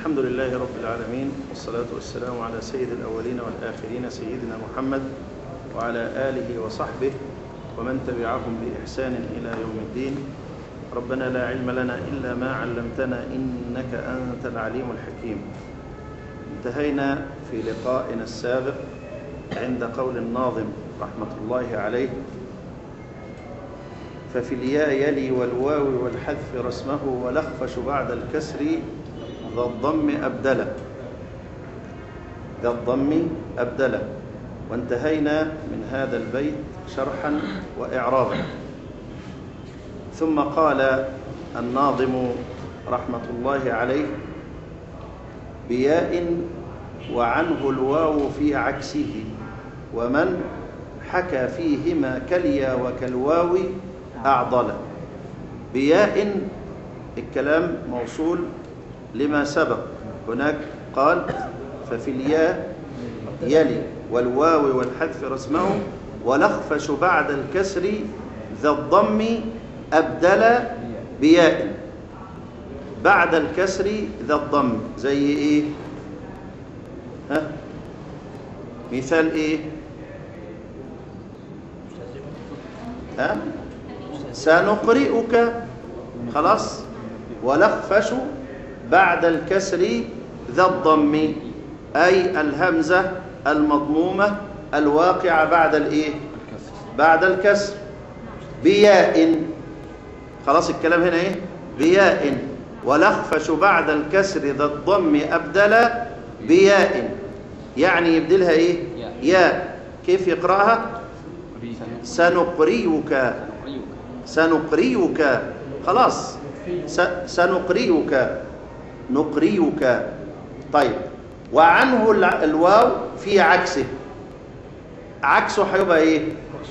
الحمد لله رب العالمين والصلاة والسلام على سيد الأولين والآخرين سيدنا محمد وعلى آله وصحبه ومن تبعهم بإحسان إلى يوم الدين ربنا لا علم لنا إلا ما علمتنا إنك أنت العليم الحكيم انتهينا في لقائنا السابق عند قول الناظم رحمة الله عليه ففي الياء يلي والواو والحذف رسمه ولخفش بعد الكسر ذا الضم أبدله ذا الضم أبدله وانتهينا من هذا البيت شرحا وإعرابا ثم قال الناظم رحمة الله عليه بياء وعنه الواو في عكسه ومن حكى فيهما كاليا وكالواو أعضل بياء الكلام موصول لما سبق هناك قال ففي الياء يلي والواو والحذف رسمه ولخفش بعد الكسر ذا الضم أبدل بياء بعد الكسر ذا الضم زي إيه ها مثال إيه ها سنقرئك خلاص ولخفش بعد الكسر ذا الضم أي الهمزة المضمومة الواقعة بعد الإيه بعد الكسر بياء خلاص الكلام هنا إيه بياء ولخفش بعد الكسر ذا الضم أبدل بياء يعني يبدلها إيه ياء كيف يقرأها سنقريك سنقريك خلاص سنقريك نقريك طيب وعنه الواو في عكسه عكسه هيبقى ايه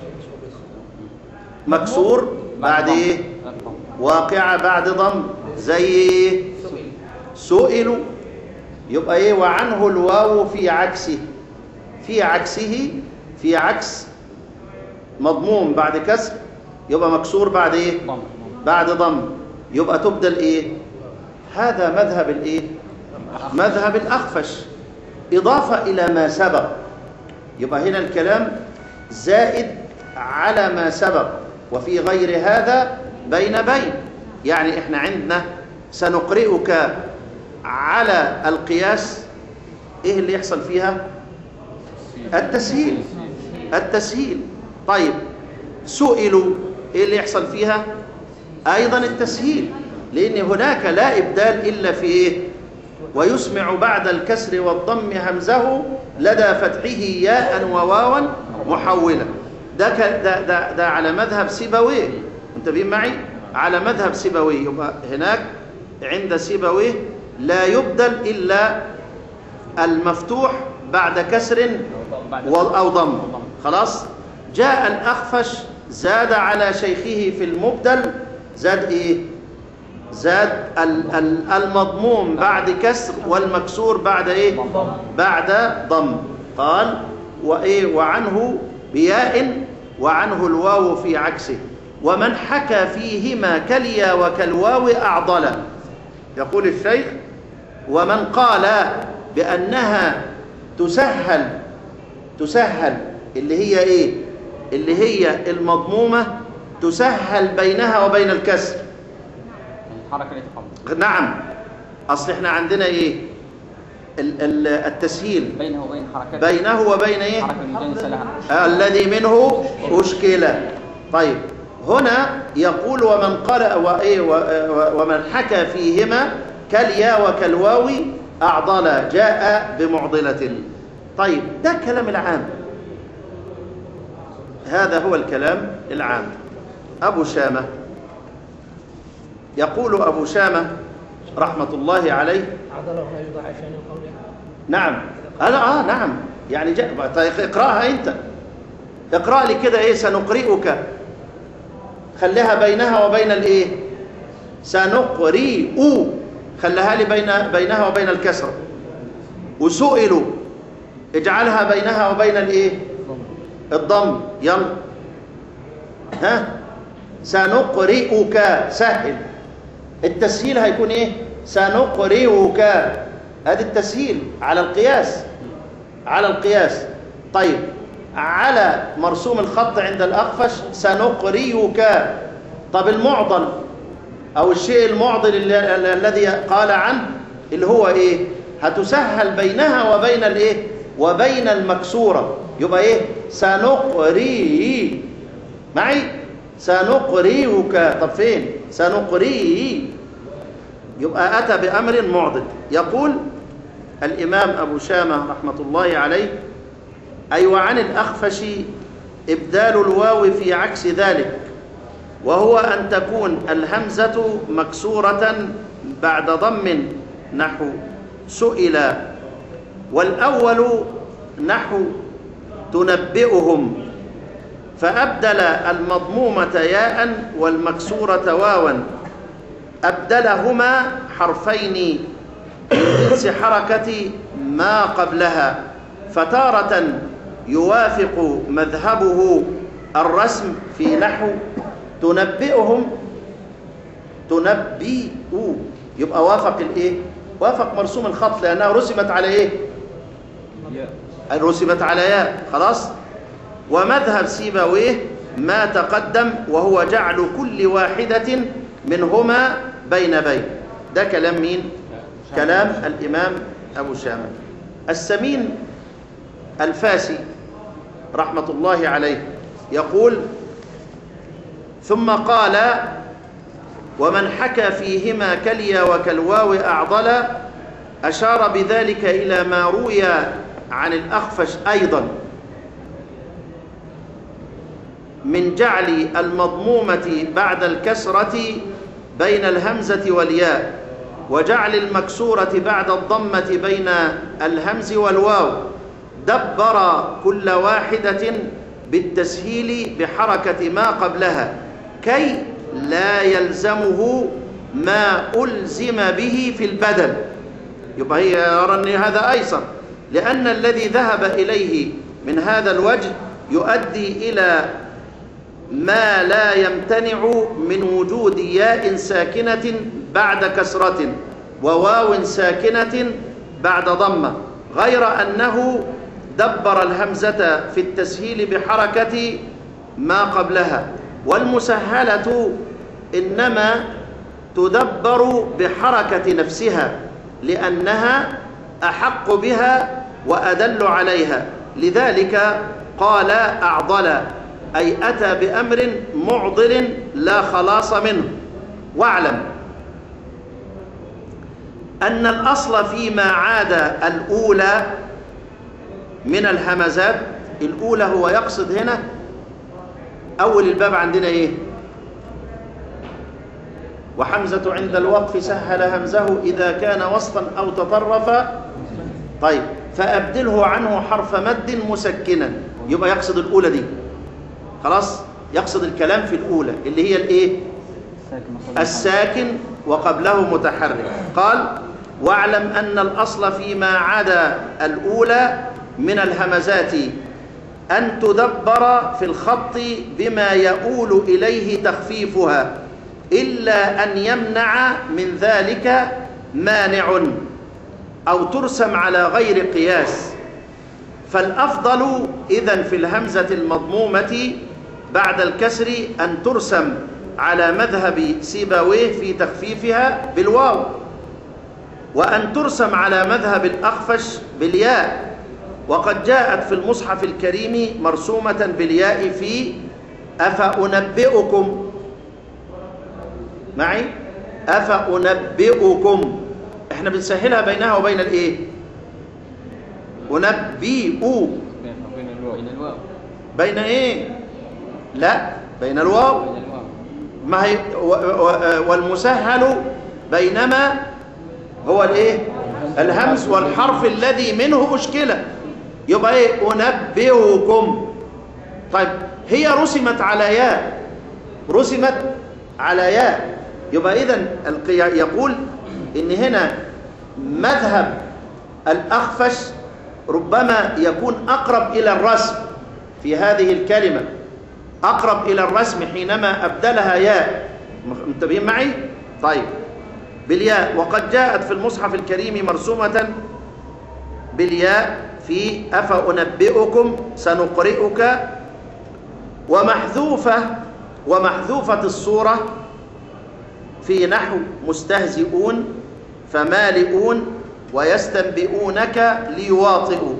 مكسور بعد ايه واقعة بعد ضم زي ايه سئلوا يبقى ايه وعنه الواو في عكسه في عكسه في عكس مضموم بعد كسر يبقى مكسور بعد ايه بعد ضم يبقى تبدل ايه هذا مذهب الايه مذهب الاخفش اضافه الى ما سبق يبقى هنا الكلام زائد على ما سبق وفي غير هذا بين بين يعني احنا عندنا سنقرئك على القياس ايه اللي يحصل فيها التسهيل التسهيل طيب سئلوا ايه اللي يحصل فيها ايضا التسهيل لان هناك لا ابدال الا في ايه ويسمع بعد الكسر والضم همزه لدى فتحه ياء وواوا محولا ده ده ده, ده على مذهب سيبويه منتبهين معي على مذهب سيبويه يبقى هناك عند سيبويه لا يبدل الا المفتوح بعد كسر او ضم خلاص جاء الاخفش زاد على شيخه في المبدل زاد ايه زاد المضموم بعد كسر والمكسور بعد ايه بعد ضم قال وايه وعنه بياء وعنه الواو في عكسه ومن حكى فيهما كاليا وكالواو اعضل يقول الشيخ ومن قال بانها تسهل تسهل اللي هي ايه اللي هي المضمومه تسهل بينها وبين الكسر الحركه اللي تقبل نعم اصل احنا عندنا ايه ال ال التسهيل بينه وبين حركات بينه وبين ايه حركه المجانسه لها آه الذي منه اشكل طيب هنا يقول ومن قال وإيه ومن حكى فيهما كاليا وكالواو اعضل جاء بمعضله طيب ده كلام العام هذا هو الكلام العام أبو شامة يقول أبو شامة رحمة الله عليه عضله لا يضاعفان القول نعم أنا آه نعم يعني جاء طيب اقرأها أنت اقرأ لي كده إيه سنقرئك خليها بينها وبين الإيه سنقرئ خليها لي بين بينها وبين الكسر وسئلوا اجعلها بينها وبين الإيه الضم يلا ها سنقرئك سهل التسهيل هيكون ايه سنقرئك ادي التسهيل على القياس على القياس طيب على مرسوم الخط عند الأخفش سنقريك طب المعضل أو الشيء المعضل اللي- ال- الذي قال عنه اللي هو إيه هتسهل بينها وبين الإيه وبين المكسورة يبقى إيه سنقري معي سنقريك طب فين سنقري يبقى أتى بأمر معضل يقول الإمام أبو شامة رحمة الله عليه أي وعن الأخفش إبدال الواو في عكس ذلك وهو أن تكون الهمزة مكسورة بعد ضم نحو سئل والأول نحو تنبئهم فأبدل المضمومة ياء والمكسورة واوا أبدلهما حرفين من جنس حركة ما قبلها فتارة يوافق مذهبه الرسم في نحو تنبئهم تنبئوا يبقى وافق الايه وافق مرسوم الخط لانها رسمت على ايه رسمت على ياء خلاص ومذهب سيبويه ما تقدم وهو جعل كل واحدة منهما بين بين ده كلام مين كلام الإمام أبو شامة السمين الفاسي رحمة الله عليه يقول ثم قال ومن حكى فيهما كليا وكالواو أعضل أشار بذلك إلى ما روي عن الأخفش أيضا من جعل المضمومة بعد الكسرة بين الهمزة والياء وجعل المكسورة بعد الضمة بين الهمز والواو دبر كل واحدة بالتسهيل بحركة ما قبلها كي لا يلزمه ما ألزم به في البدل يبقى هي يرى أن هذا أيسر لأن الذي ذهب إليه من هذا الوجه يؤدي إلى ما لا يمتنع من وجود ياء ساكنة بعد كسرة وواو ساكنة بعد ضمة غير أنه دبر الهمزة في التسهيل بحركة ما قبلها والمسهلة إنما تدبر بحركة نفسها لأنها أحق بها وأدل عليها لذلك قال أعضل أي أتى بأمر معضل لا خلاص منه واعلم أن الأصل فيما عاد الأولى من الهمزات الأولى هو يقصد هنا أول الباب عندنا إيه وحمزة عند الوقف سهل همزه إذا كان وسطا أو تطرف طيب فأبدله عنه حرف مد مسكنا يبقى يقصد الأولى دي خلاص يقصد الكلام في الأولى اللي هي الإيه الساكن وقبله متحرك قال واعلم أن الأصل فيما عدا الأولى من الهمزات أن تدبر في الخط بما يؤول إليه تخفيفها إلا أن يمنع من ذلك مانع أو ترسم على غير قياس فالأفضل إذن في الهمزة المضمومة بعد الكسر أن ترسم على مذهب سيباويه في تخفيفها بالواو وأن ترسم على مذهب الأخفش بالياء وقد جاءت في المصحف الكريم مرسومة بالياء في أفأنبئكم معي أفأنبئكم احنا بنسهلها بينها وبين الايه أنبئ بين الواو بين الواو بين ايه لا بين الواو بين الواو ما هي و- و- والمسهل بينما هو الايه الهمز والحرف الذي منه مشكلة يبقى ايه انبئكم طيب هي رسمت على ياء رسمت على ياء يبقى اذا القيا- يقول ان هنا مذهب الاخفش ربما يكون اقرب الى الرسم في هذه الكلمه اقرب الى الرسم حينما ابدلها ياء منتبهين معي طيب بالياء وقد جاءت في المصحف الكريم مرسومة بالياء في أفأنبئكم سنقرئك ومحذوفة ومحذوفة الصورة في نحو مستهزئون فمالئون ويستنبئونك ليواطئوا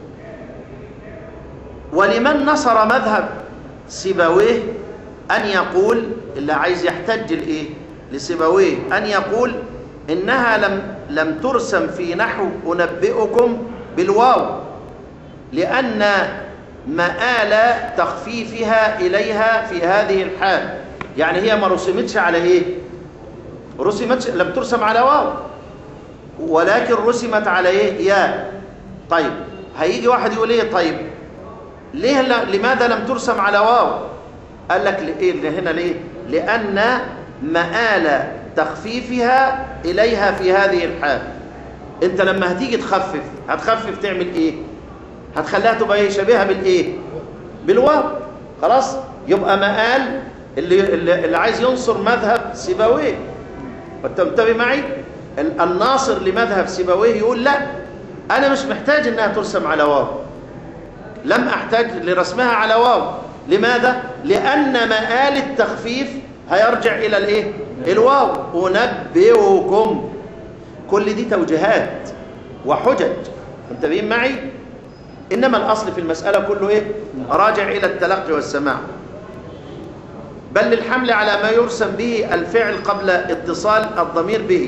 ولمن نصر مذهب سيبويه أن يقول اللي عايز يحتج الإيه لسيبويه أن يقول إنها لم لم ترسم في نحو أنبئكم بالواو لأن مآل تخفيفها إليها في هذه الحال يعني هي ما رسمتش على إيه رسمت لم ترسم على واو ولكن رسمت على إيه يا طيب هيجي واحد يقول إيه طيب ليه لماذا لم ترسم على واو قال لك لإيه هنا ليه لأن مآل تخفيفها إليها في هذه الحال انت لما هتيجي تخفف هتخفف تعمل ايه هتخليها تبقى ايه شبيهه بالايه بالواو خلاص يبقى مقال اللي, اللي عايز ينصر مذهب سيبويه وانت منتبه معي الناصر لمذهب سيبويه يقول لا انا مش محتاج انها ترسم على واو لم احتاج لرسمها على واو لماذا لان مآل التخفيف هيرجع الى الايه الواو انبئكم كل دي توجيهات وحجج منتبهين معي انما الاصل في المساله كله ايه راجع الى التلقي والسماع بل للحمل على ما يرسم به الفعل قبل اتصال الضمير به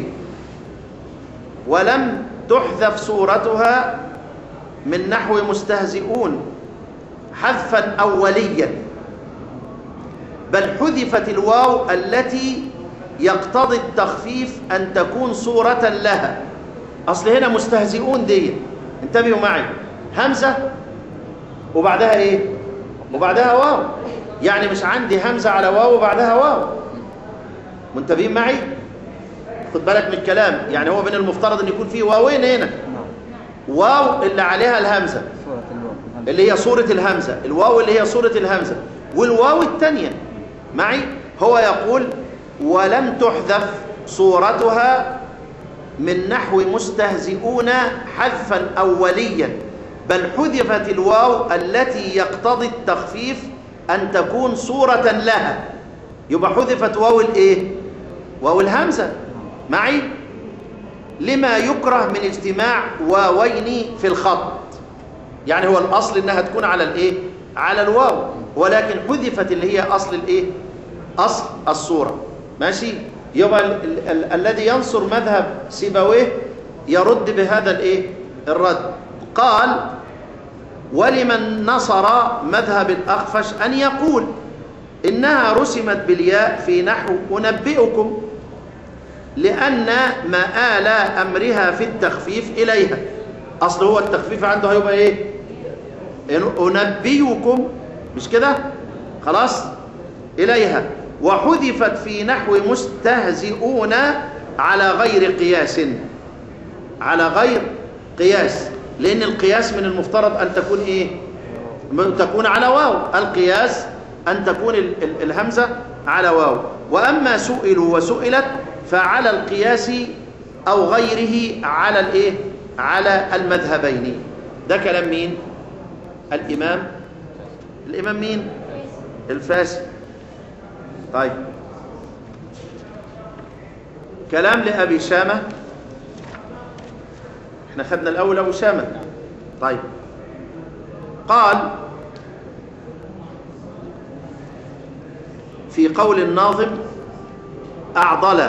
ولم تحذف صورتها من نحو مستهزئون حذفا اوليا بل حذفت الواو التي يقتضي التخفيف أن تكون صورة لها أصل هنا مستهزئون دي انتبهوا معي همزة وبعدها إيه وبعدها واو يعني مش عندي همزة على واو وبعدها واو منتبهين معي خد بالك من الكلام يعني هو من المفترض أن يكون فيه واوين هنا واو اللي عليها الهمزة اللي هي صورة الهمزة الواو اللي هي صورة الهمزة والواو الثانية معي هو يقول ولم تحذف صورتها من نحو مستهزئون حذفا أوليا بل حذفت الواو التي يقتضي التخفيف أن تكون صورة لها يبقى حذفت واو الايه واو الهمزة معي لما يكره من اجتماع واوين في الخط يعني هو الأصل إنها تكون على الايه على الواو ولكن حذفت اللي هي أصل الايه أصل الصورة ماشي يبقى ال ال ال الذي ينصر مذهب سيبويه يرد بهذا الايه الرد قال ولمن نصر مذهب الأخفش أن يقول إنها رسمت بالياء في نحو أنبئكم لأن مآل أمرها في التخفيف إليها أصل هو التخفيف عنده هيبقى إيه أنبئكم مش كده خلاص إليها وحذفت في نحو مستهزئون على غير قياس على غير قياس لأن القياس من المفترض أن تكون إيه تكون على واو القياس أن تكون ال ال الهمزة على واو وأما سئلوا وسئلت فعلى القياس أو غيره على الإيه على المذهبين ده كلام مين الإمام الإمام مين الفاسد طيب كلام لأبي شامة احنا خدنا الأول أبو شامة طيب قال في قول الناظم أعضل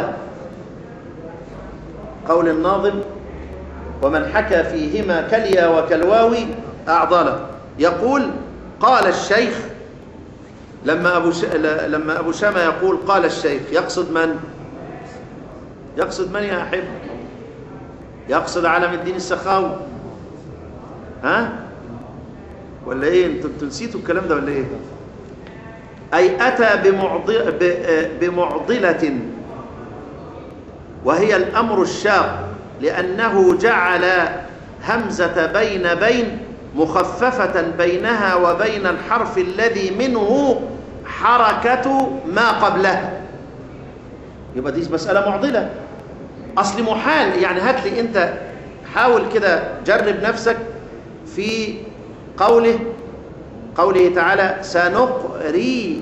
قول الناظم ومن حكى فيهما كليا وكالواوي أعضل يقول قال الشيخ لما أبو, ش... لما أبو شامة يقول قال الشيخ يقصد من؟ يقصد من يا أحب؟ يقصد عالم الدين السخاوي ها؟ ولا إيه؟ أنتوا نسيتوا الكلام ده ولا إيه؟ أي أتى بمعضل... ب... بمعضلة وهي الأمر الشاق لأنه جعل همزة بين بين مخففة بينها وبين الحرف الذي منه حركة ما قبلها يبقى دي مسألة معضلة اصل محال يعني هات لي انت حاول كده جرب نفسك في قوله قوله تعالى سنقرئ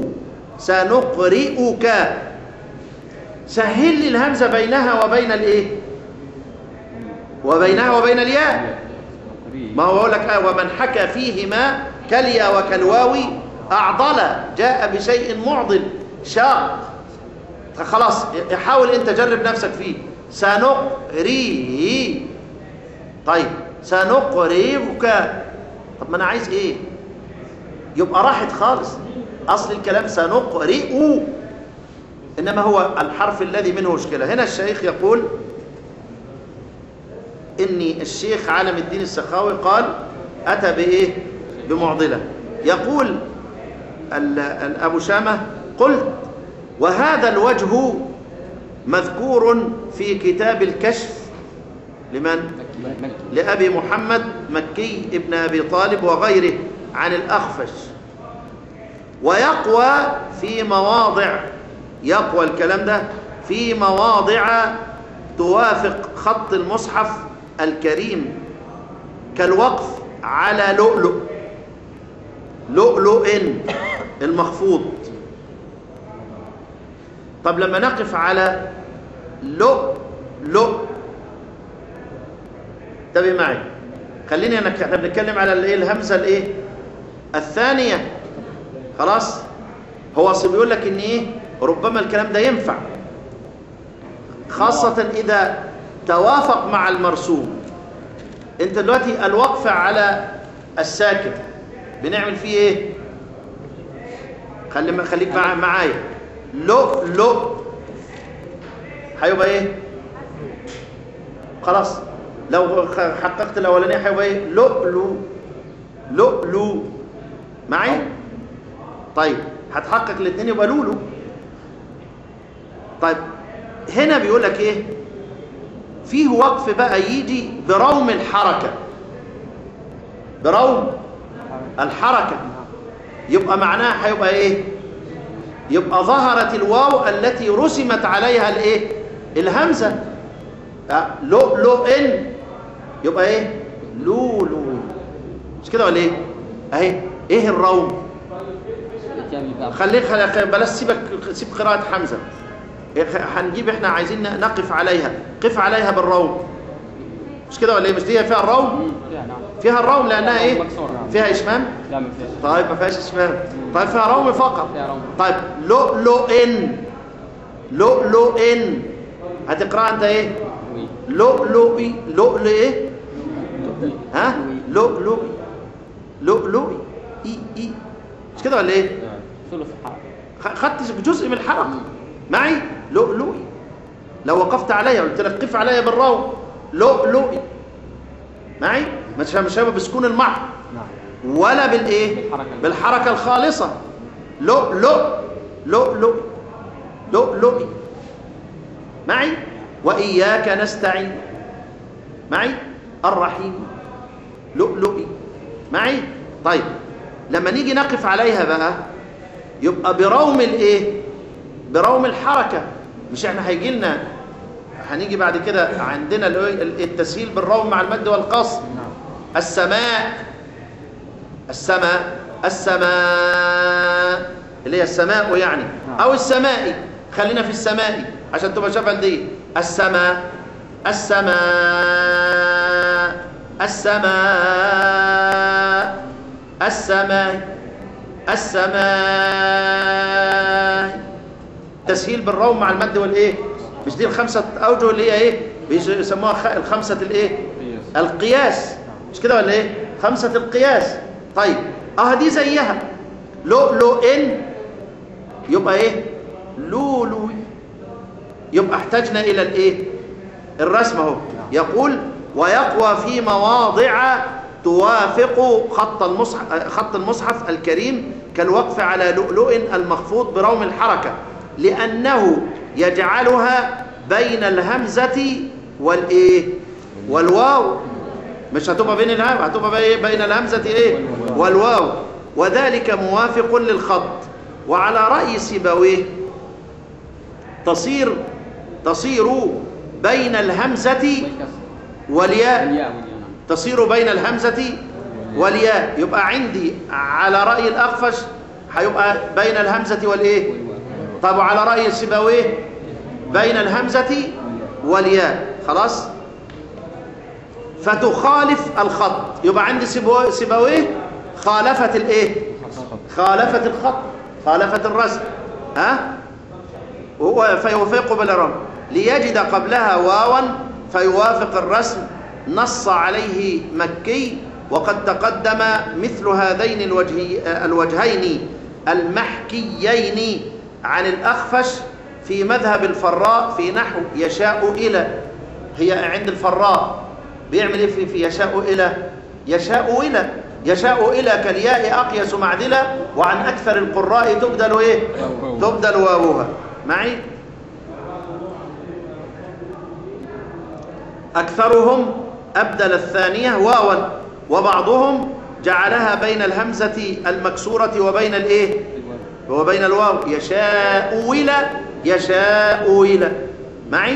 سنقرئك سهل لي الهمزه بينها وبين الايه وبينها وبين الياء ما هو بقول لك آه ومن حكى فيهما كاليا وكالواو أعضل جاء بشيء معضل شاق خلاص حاول انت جرب نفسك فيه سنقريه طيب سنقرئك طب ما انا عايز ايه يبقى راحت خالص اصل الكلام سنقرئ انما هو الحرف الذي منه مشكله هنا الشيخ يقول اني الشيخ عالم الدين السخاوي قال اتى بايه بمعضله يقول ال- ال- ابو شامه قلت وهذا الوجه مذكور في كتاب الكشف لمن مكي لأبي محمد مكي ابن أبي طالب وغيره عن الأخفش ويقوى في مواضع يقوى الكلام ده في مواضع توافق خط المصحف الكريم كالوقف على لؤلؤ لؤلؤ المخفوض طب لما نقف على لؤلؤ انتبه معي خليني انا احنا بنتكلم على الايه الهمزه الايه الثانيه خلاص هو اصل بيقول لك ان ايه ربما الكلام ده ينفع خاصه اذا توافق مع المرسوم انت دلوقتي الوقف على الساكن بنعمل فيه ايه خلي خليك مع معايا لو لو هيبقى ايه خلاص لو خ- حققت الاولانيه هيبقى ايه لؤلؤ لؤلؤ معي طيب هتحقق الاثنين يبقى لولو طيب هنا بيقول لك ايه فيه وقف بقى يجي بروم الحركه بروم الحركه يبقى معناها هيبقى ايه يبقى ظهرت الواو التي رسمت عليها الايه الهمزه آه، لؤلؤ يبقى ايه لولو مش كده ولا ايه اهي ايه الروم الكامل بقى خليك خليك بلاش سيبك سيب قراءة حمزة إيه، خ- هنجيب احنا عايزين نقف عليها قف عليها بالروم مش كده ولا ايه مش دي فيها الروم فيها نعم فيها الروم لانها ايه مكسورة. فيها اشمام لا ما فيهاش طيب ما فيهاش اشمام طيب فيها روم فقط فيها روم. طيب لؤلؤ لؤلؤ هتقرأ انت ايه وي. لؤلؤي لؤلؤ ايه ها لؤلؤي لؤلؤي اي اي مش كده ولا ايه نعم. ثلث حرف خ- خدت جزء من الحلقة معي لؤلؤي لو وقفت عليها قلت لك قف عليها بالراو لؤلؤي معي مش مش هيبقى بسكون المحض نعم ولا بالايه بالحركة. بالحركه الخالصه لؤلؤ لؤلؤي لؤلؤي معي واياك نستعين معي الرحيم لؤلؤي معي طيب لما نيجي نقف عليها بقى يبقى بروم الايه بروم الحركه مش احنا هيجي لنا هنيجي بعد كده عندنا اللي هو التسهيل بالروم مع المد والقصر نعم السماء السماء السماء اللي هي السماء يعني او السماء خلينا في السماء عشان تبقى شبه دي السماء السماء السماء السماء السماء تسهيل بالروم مع المد والايه مش دي الخمسه اوجه اللي هي ايه بيسموها خ- الخمسه الايه قياس. القياس مش كده ولا ايه خمسه القياس طيب اه دي زيها لؤلؤ يبقى ايه لولو يبقى احتاجنا الى الايه الرسم اهو يقول ويقوى في مواضع توافق خط المصحف خط المصحف الكريم كالوقف على لؤلؤ المخفوض بروم الحركه لانه يجعلها بين الهمزه والايه والواو مش هتبقى بين الهم هتبقى بي- بين الهمزه ايه والواو وذلك موافق للخط وعلى راي سيبويه تصير تصير بين الهمزة والكسر والياء والياء والياء نعم تصير بين الهمزة والياء يبقى عندي على رأي الأخفش هيبقى بين الهمزة والإيه والواو طب وعلى رأي السباويه بين الهمزة والياء خلاص فتخالف الخط يبقى عندي سبو- سباويه خالفت الايه خالفت الخط خالفت الرسم ها وهو فيوافق بالرم ليجد قبلها واوا فيوافق الرسم نص عليه مكي وقد تقدم مثل هذين الوجه الوجهين المحكيين عن الأخفش في مذهب الفراء في نحو يشاء إلى هي عند الفراء بيعمل ايه في, في يشاء إلى يشاء إلى يشاء إلى كالياء أقيس معدلة وعن أكثر القراء تبدل إيه واو. تبدل واوها معي أكثرهم أبدل الثانية واوا وبعضهم جعلها بين الهمزة المكسورة وبين الإيه الواو وبين الواو يشاء إلى يشاء إلى معي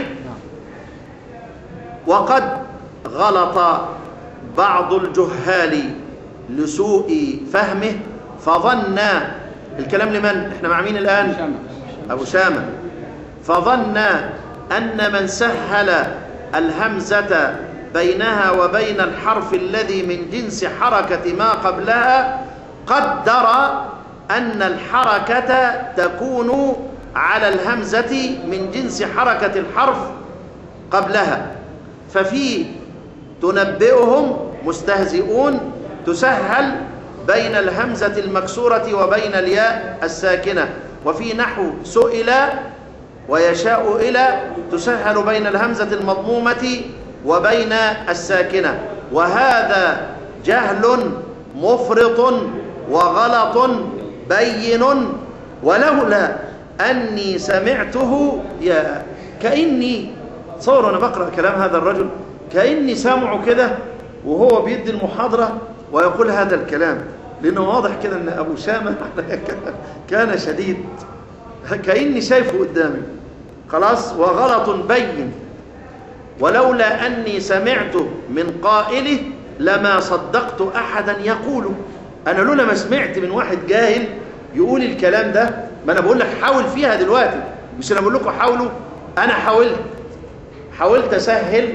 وقد غلط بعض الجهال لسوء فهمه فظن الكلام لمن احنا مع مين الآن شامل أبو شامة فظن أن من سهل الهمزة بينها وبين الحرف الذي من جنس حركة ما قبلها قدر أن الحركة تكون على الهمزة من جنس حركة الحرف قبلها ففي تنبئهم مستهزئون تسهل بين الهمزة المكسورة وبين الياء الساكنة وفي نحو سئل ويشاء إلى تسهل بين الهمزة المضمومة وبين الساكنة وهذا جهل مفرط وغلط بين ولولا أني سمعته يا كأني تصور أنا بقرأ كلام هذا الرجل كأني سامعه كده وهو بيدي المحاضرة ويقول هذا الكلام لأنه واضح كده أن أبو شامة كان شديد كأني شايفه قدامي خلاص وغلط بين ولولا أني سمعت من قائله لما صدقت أحدا يقوله أنا لولا ما سمعت من واحد جاهل يقول الكلام ده ما أنا بقول لك حاول فيها دلوقتي مش أنا بقول لكم حاولوا أنا حاولت حاولت أسهل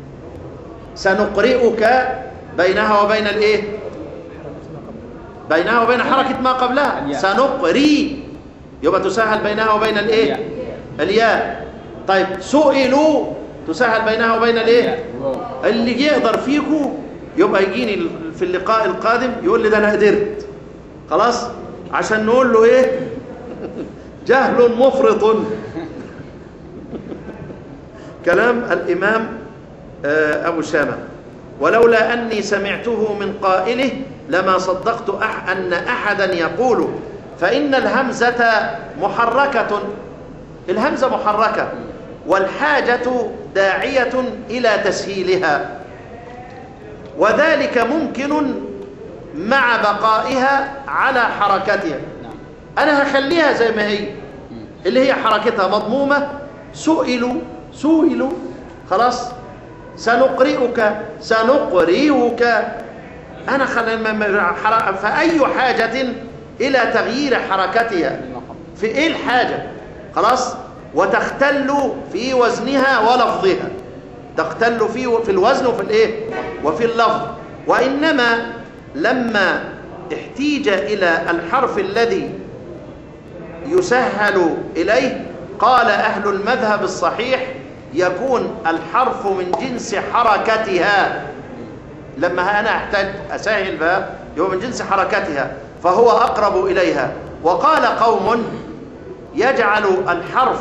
سنقرئك بينها وبين الإيه بينها وبين حركة ما قبلها الياء. سنقري يبقى تسهل بينها وبين الإيه الياء. الياء طيب سئلوا تسهل بينها وبين الإيه واو اللي يقدر فيكم يبقى يجيني في اللقاء القادم يقول لي ده انا قدرت خلاص عشان نقول له ايه جهل مفرط كلام الامام آه، ابو شامه ولولا اني سمعته من قائله لما صدقت أح ان احدا يقول فان الهمزه محركه الهمزه محركه والحاجه داعيه الى تسهيلها وذلك ممكن مع بقائها على حركتها نعم انا هخليها زي ما هي مم. اللي هي حركتها مضمومه سئلوا سئلوا خلاص سنقرئك سنقرئك انا خل... م- م- حر- فاي حاجه الى تغيير حركتها لما قبل في ايه الحاجة خلاص وتختل في وزنها ولفظها تختل في في الوزن وفي الايه وفي اللفظ وانما لما احتيج الى الحرف الذي يسهل اليه قال اهل المذهب الصحيح يكون الحرف من جنس حركتها لما انا احتاج اسهل بها يبقى من جنس حركتها فهو اقرب اليها وقال قوم يجعل الحرف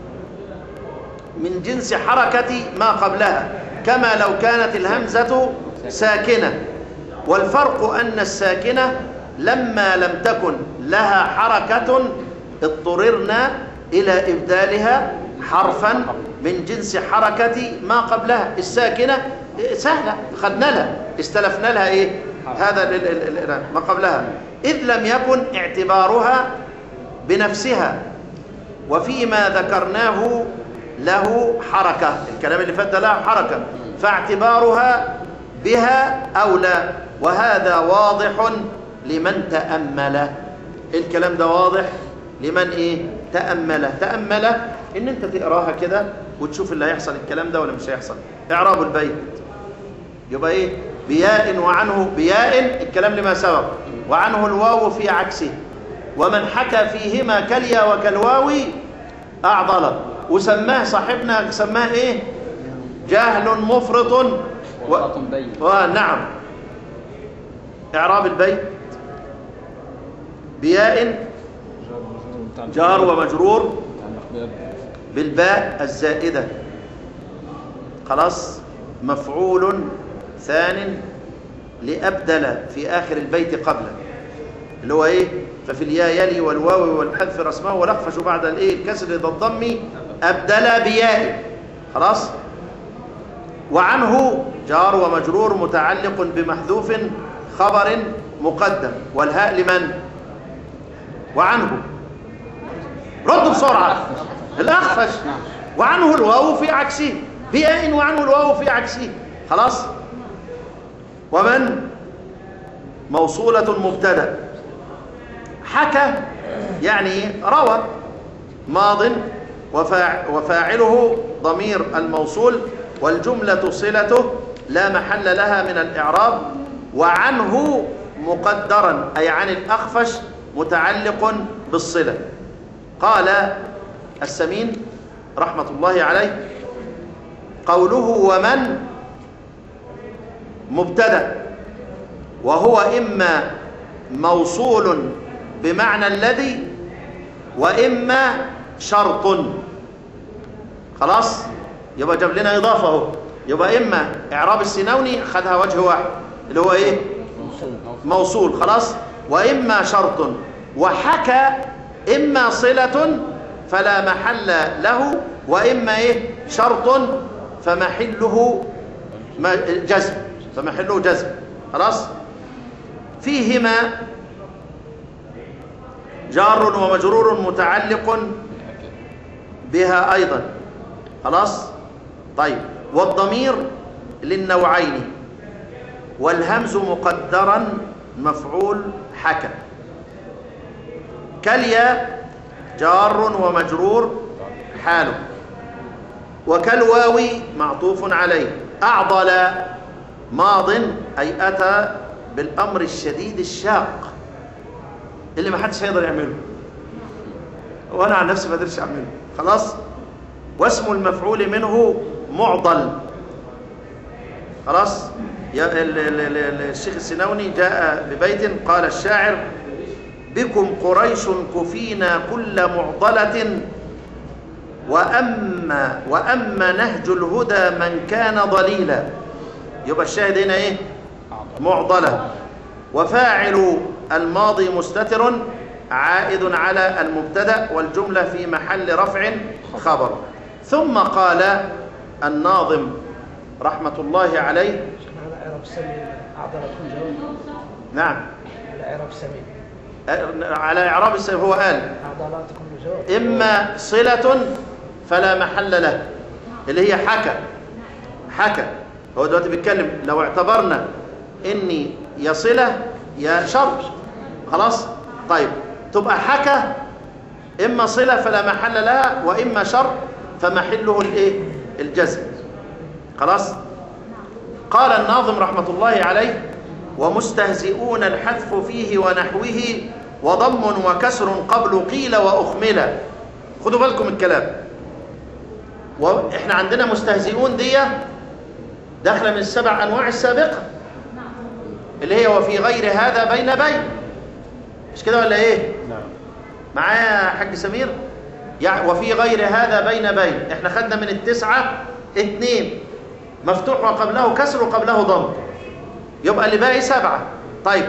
من جنس حركة ما قبلها كما لو كانت الهمزة ساكنة والفرق أن الساكنة لما لم تكن لها حركة اضطررنا إلى إبدالها حرفا من جنس حركة ما قبلها الساكنة سهلة خدنا لها استلفنا لها إيه هذا ال- ال- ال- ما قبلها إذ لم يكن اعتبارها بنفسها وفيما ذكرناه له حركة الكلام اللي فات ده له حركة فاعتبارها بها أولى وهذا واضح لمن تأمل الكلام ده واضح لمن ايه تأمل تأمل ان انت تقراها كده وتشوف اللي هيحصل الكلام ده ولا مش هيحصل اعراب البيت يبقى ايه بياء وعنه بياء الكلام لما سبق وعنه الواو في عكسه ومن حكى فيهما كاليا وكالواو أعضل وسماه صاحبنا سماه ايه جهل مفرط و... وخط بين ونعم إعراب البيت بياء جار ومجرور بالباء الزائدة خلاص مفعول ثان لأبدل في آخر البيت قبله اللي هو إيه ففي الياء يلي والواو والحذف رسمه والأخفش بعد الإيه الكسر ذا الضم أبدل بياء خلاص وعنه جار ومجرور متعلق بمحذوف خبر مقدم والهاء لمن وعنه ردوا بسرعة الأخفش وعنه الواو في عكسه بياء وعنه الواو في عكسه خلاص ومن موصولة مبتدا حكى يعني روى ماض وفاع وفاعله ضمير الموصول والجملة صلته لا محل لها من الإعراب وعنه مقدرا أي عن الأخفش متعلق بالصلة قال السمين رحمة الله عليه قوله ومن مبتدا وهو إما موصول بمعنى الذي وإما شرط خلاص يبقى جاب لنا إضافة اهو يبقى إما إعراب السينوني خدها وجه واحد اللي هو إيه موصول خلاص وإما شرط وحكى إما صلة فلا محل له وإما إيه شرط فمحله جزم فمحله جزم خلاص فيهما جار ومجرور متعلق بها أيضا خلاص طيب والضمير للنوعين والهمز مقدرا مفعول حكى كاليا جار ومجرور حاله وكالواو معطوف عليه أعضل ماض أي أتى بالأمر الشديد الشاق اللي ما حدش هيقدر يعمله وأنا عن نفسي ما قدرتش أعمله خلاص واسم المفعول منه معضل خلاص يا ال- ال- ال- الشيخ السنوني جاء ببيت قال الشاعر بكم قريش كفينا كل معضلة وأما وأما نهج الهدى من كان ضليلا يبقى الشاهد هنا ايه معضلة وفاعل الماضي مستتر عائد على المبتدا والجملة في محل رفع خبر ثم قال الناظم رحمة الله عليه على إعراب السمين أعضلتكم جواب نعم على إعراب السمين على إعراب السبب هو قال أعضلاتكم جواب إما صلة فلا محل له اللي هي حكى حكى هو دلوقتي بيتكلم لو اعتبرنا إني يا صلة يا شرط خلاص طيب تبقى حكى إما صلة فلا محل لها وإما شرط فمحله الإيه الجزم خلاص قال الناظم رحمة الله عليه ومستهزئون الحذف فيه ونحوه وضم وكسر قبل قيل وأخمل خدوا بالكم الكلام واحنا عندنا مستهزئون دي داخله من السبع انواع السابقه اللي هي وفي غير هذا بين بين مش كده ولا ايه نعم معايا يا حاج سمير يعني وفي غير هذا بين بين احنا خدنا من التسعة اتنين مفتوح وقبله كسر وقبله ضم يبقى اللي باقي سبعة طيب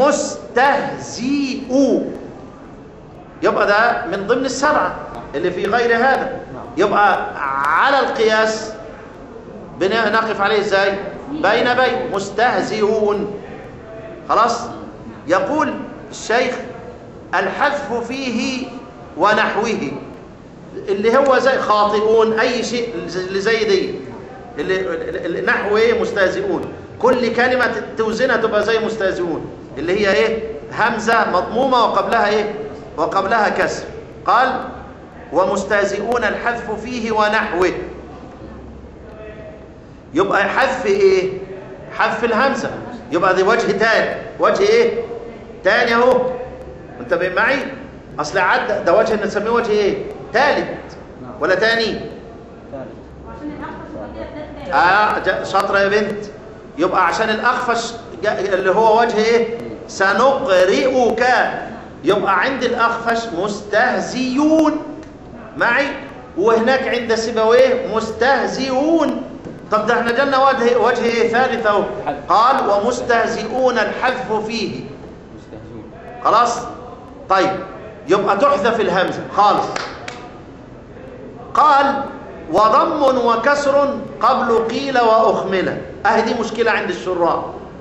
مستهزئوا يبقى ده من ضمن السبعة اللي في غير هذا يبقى على القياس بن- نقف عليه ازاي بين بين مستهزئون خلاص يقول الشيخ الحذف فيه ونحوه اللي هو زي خاطئون اي شيء اللي زي دي اللي اللي نحو ايه مستهزئون كل كلمه توزنها تبقى زي مستهزئون اللي هي ايه همزه مضمومه وقبلها ايه وقبلها كسر قال ومستهزئون الحذف فيه ونحوه يبقى حذف ايه حذف الهمزه يبقى دي وجه تاني وجه ايه تاني اهو انت معي اصل عدى ده وجه نسميه وجه ايه ثالث ولا تاني اه جا- شاطره يا بنت يبقى عشان الاخفش جا- اللي هو وجه ايه سنقرئك يبقى عند الاخفش مستهزيون معي وهناك عند سيبويه مستهزئون طب ده احنا جالنا وجه وجه ايه ثالث اهو قال ومستهزئون الحذف فيه مستهزئون خلاص طيب يبقى تحذف الهمزه خالص قال وضم وكسر قبل قيل واخمل اهي دي مشكله عند الشراح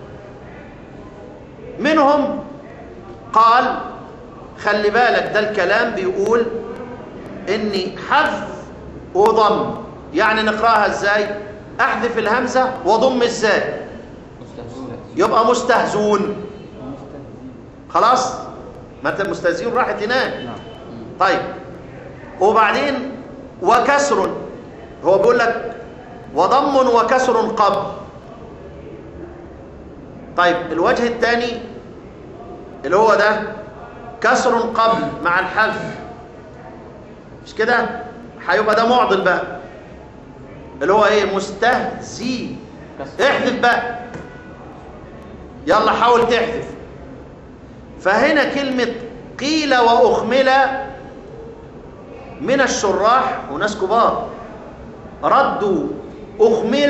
منهم قال خلي بالك ده الكلام بيقول اني حذف وضم يعني نقراها ازاي احذف الهمزه وضم ازاي مستهزئون يبقى مستهزون مستهزئون خلاص ما انت مستهزئون راحت هناك نعم طيب وبعدين وكسر هو بيقول لك وضم وكسر قبل طيب الوجه الثاني اللي هو ده كسر قبل مع الحذف مش كده هيبقى ده معضل بقى اللي هو ايه مستهزي كسر احذف بقى يلا حاول تحذف فهنا كلمة قيل وأخمل من الشراح وناس كبار ردوا أخمل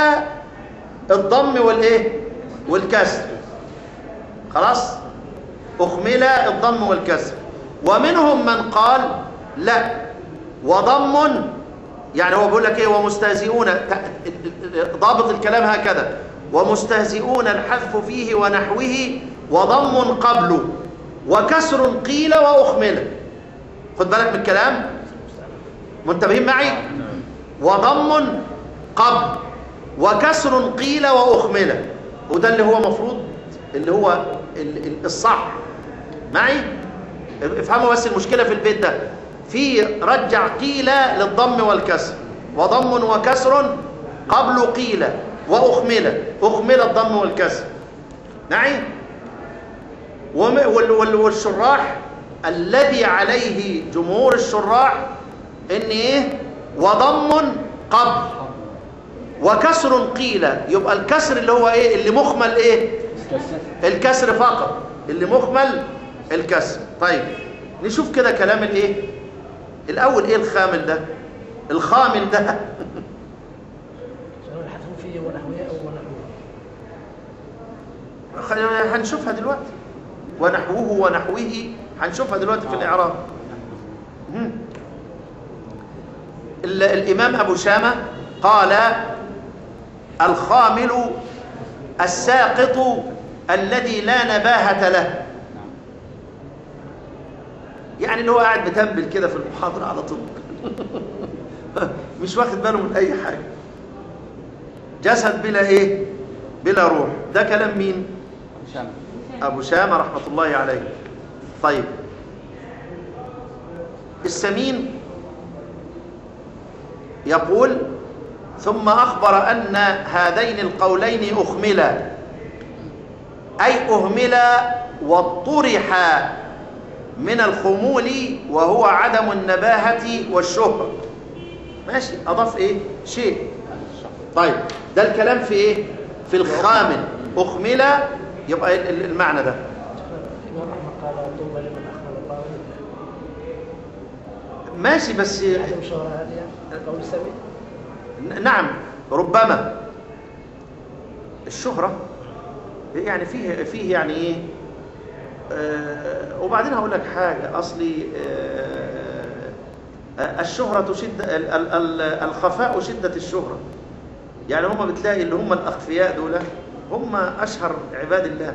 الضم والإيه والكسر خلاص أخمل الضم والكسر ومنهم من قال لا وضم يعني هو بيقول لك ايه ومستهزئون ت- ضابط الكلام هكذا ومستهزئون الحذف فيه ونحوه وضم قبله وكسر قيل واخمل خد بالك من الكلام منتبهين معي وضم قبل وكسر قيل واخمل وده اللي هو مفروض اللي هو ال- ال- الصح معي افهموا بس المشكله في البيت ده في رجع قيل للضم والكسر وضم وكسر قبل قيل واخمل اخمل الضم والكسر نعم وم- وال- وال- والشراح الذي عليه جمهور الشراح ان ايه وضم قبل وكسر قيل يبقى الكسر اللي هو ايه اللي مخمل ايه كسر الكسر فقط اللي مخمل الكسر طيب نشوف كده كلام الايه الاول ايه الخامل ده الخامل ده سواء الحذف فيه ونحوه أو ونحوه خ- هنشوفها دلوقتي ونحوه ونحوه هنشوفها دلوقتي في الاعراب مم. ال- الامام ابو شامه قال الخامل الساقط الذي لا نباهه له يعني اللي هو قاعد بتنبل كده في المحاضره على طول مش واخد باله من اي حاجه جسد بلا ايه بلا روح ده كلام مين شام أبو شامة رحمة الله عليه طيب السمين يقول ثم أخبر أن هذين القولين أخملا أي أهملا واطرح من الخمول وهو عدم النباهة والشهرة ماشي أضاف إيه شيء طيب ده الكلام في إيه في الخامل أخملا يبقى ال- ال- المعنى ده الإمام أحمد قال طوبى لمن أخمل الله وجهه ماشي بس عدم شهرة هذه قول السبيل ن- نعم ربما الشهرة يعني فيه فيه يعني ايه آه وبعدين هقول لك حاجة اصلي آه آه، الشهرة شدة ال- ال- ال- الخفاء شدة الشهرة يعني هم بتلاقي اللي هم الأخفياء دول هم أشهر عباد الله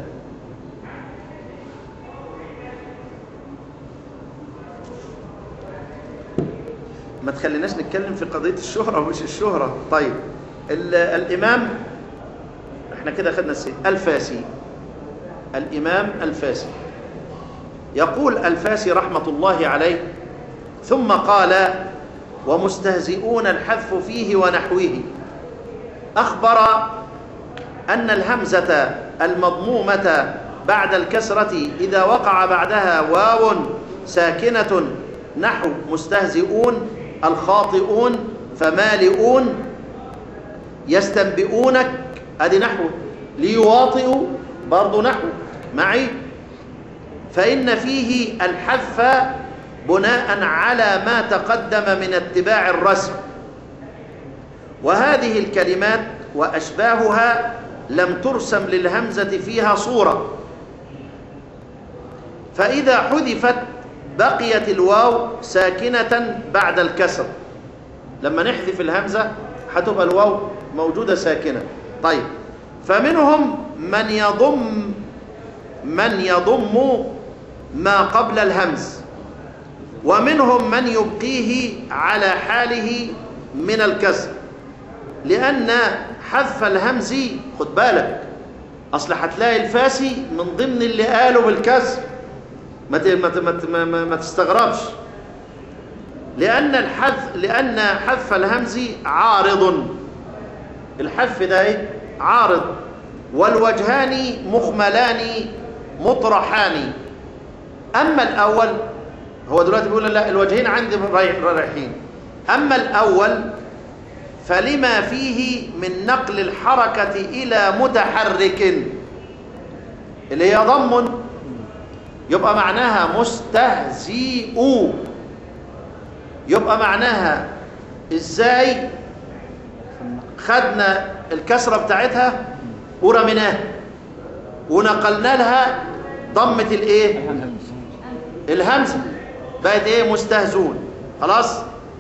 ما تخليناش نتكلم في قضية الشهرة ومش الشهرة طيب ال- الإمام احنا كده خدنا السيد الفاسي الإمام الفاسي يقول الفاسي رحمة الله عليه ثم قال ومستهزئون الحذف فيه ونحوه أخبر أن الهمزة المضمومة بعد الكسرة إذا وقع بعدها واو ساكنة نحو مستهزئون الخاطئون فمالئون يستنبئونك أدي نحو ليواطئوا برضو نحو معي فإن فيه الحذف بناء على ما تقدم من اتباع الرسم وهذه الكلمات وأشباهها لم ترسم للهمزة فيها صورة فإذا حذفت بقيت الواو ساكنة بعد الكسر لما نحذف الهمزة هتبقى الواو موجودة ساكنة طيب فمنهم من يضم من يضم ما قبل الهمز ومنهم من يبقيه على حاله من الكسر لأن حذف الهمز خد بالك أصل هتلاقي الفاسي من ضمن اللي قالوا بالكسر ما ت- ما ت- ما ت- ما- ما- ما تستغربش لأن الحذف لأن حذف الهمز عارض الحذف ده ايه عارض والوجهان مخملان مطرحان أما الأول هو دلوقتي بيقول لا الوجهين عندي رايح- رايحين أما الأول فلما فيه من نقل الحركة إلى متحرك اللي هي ضم يبقى معناها مستهزئ يبقى معناها ازاي خدنا الكسرة بتاعتها ورميناها ونقلنا لها ضمة الايه الهمزة بقت ايه مستهزون خلاص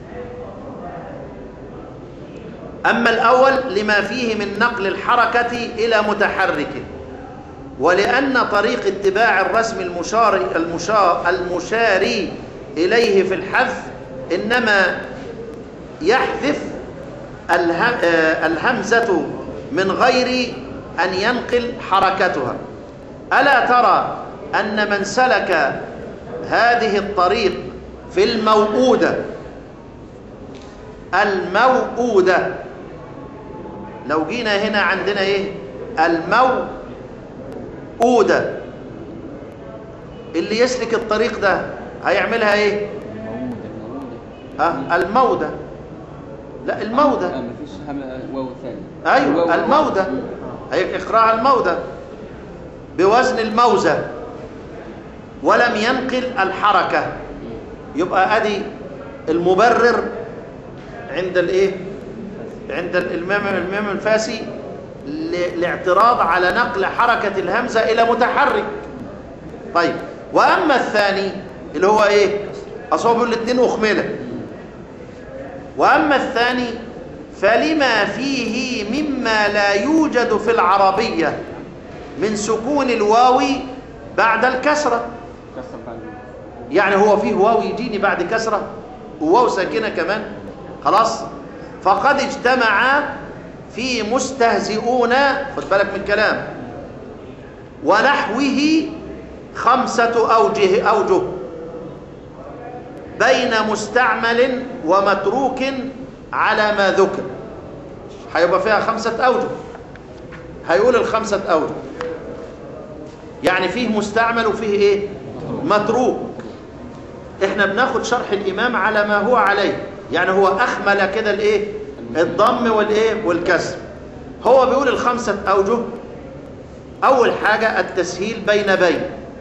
أما الأول لما فيه من نقل الحركة إلى متحرك ولأن طريق اتباع الرسم المشار المشار المشار إليه في الحذف إنما يحذف اله- آه، الهمزة من غير أن ينقل حركتها ألا ترى أن من سلك هذه الطريق في الموؤودة الموؤودة لو جينا هنا عندنا ايه الموؤودة اللي يسلك الطريق ده هيعملها ايه الموجودة الموجودة ها المودة لا المودة آه مفيش هم- واو ثاني ايوه واو- المودة مم. هي اقراها المودة بوزن الموزة ولم ينقل الحركة يبقى ادي المبرر عند الايه عند الامام الامام الفاسي ل- الاعتراض على نقل حركة الهمزة الى متحرك طيب واما الثاني اللي هو ايه اصابه الاثنين اخمله واما الثاني فلما فيه مما لا يوجد في العربية من سكون الواو بعد الكسرة كسر بعد يعني هو فيه واو يجيني بعد كسرة وواو ساكنة كمان خلاص فقد اجتمع في مستهزئون خد بالك من الكلام ونحوه خمسة أوجه أوجه بين مستعمل ومتروك على ما ذكر هيبقى فيها خمسة أوجه هيقول الخمسة أوجه يعني فيه مستعمل وفيه إيه متروك احنا بناخد شرح الإمام على ما هو عليه يعني هو أخمل كده الإيه الضم والإيه والكسر هو بيقول الخمسة أوجه أول حاجة التسهيل بين بين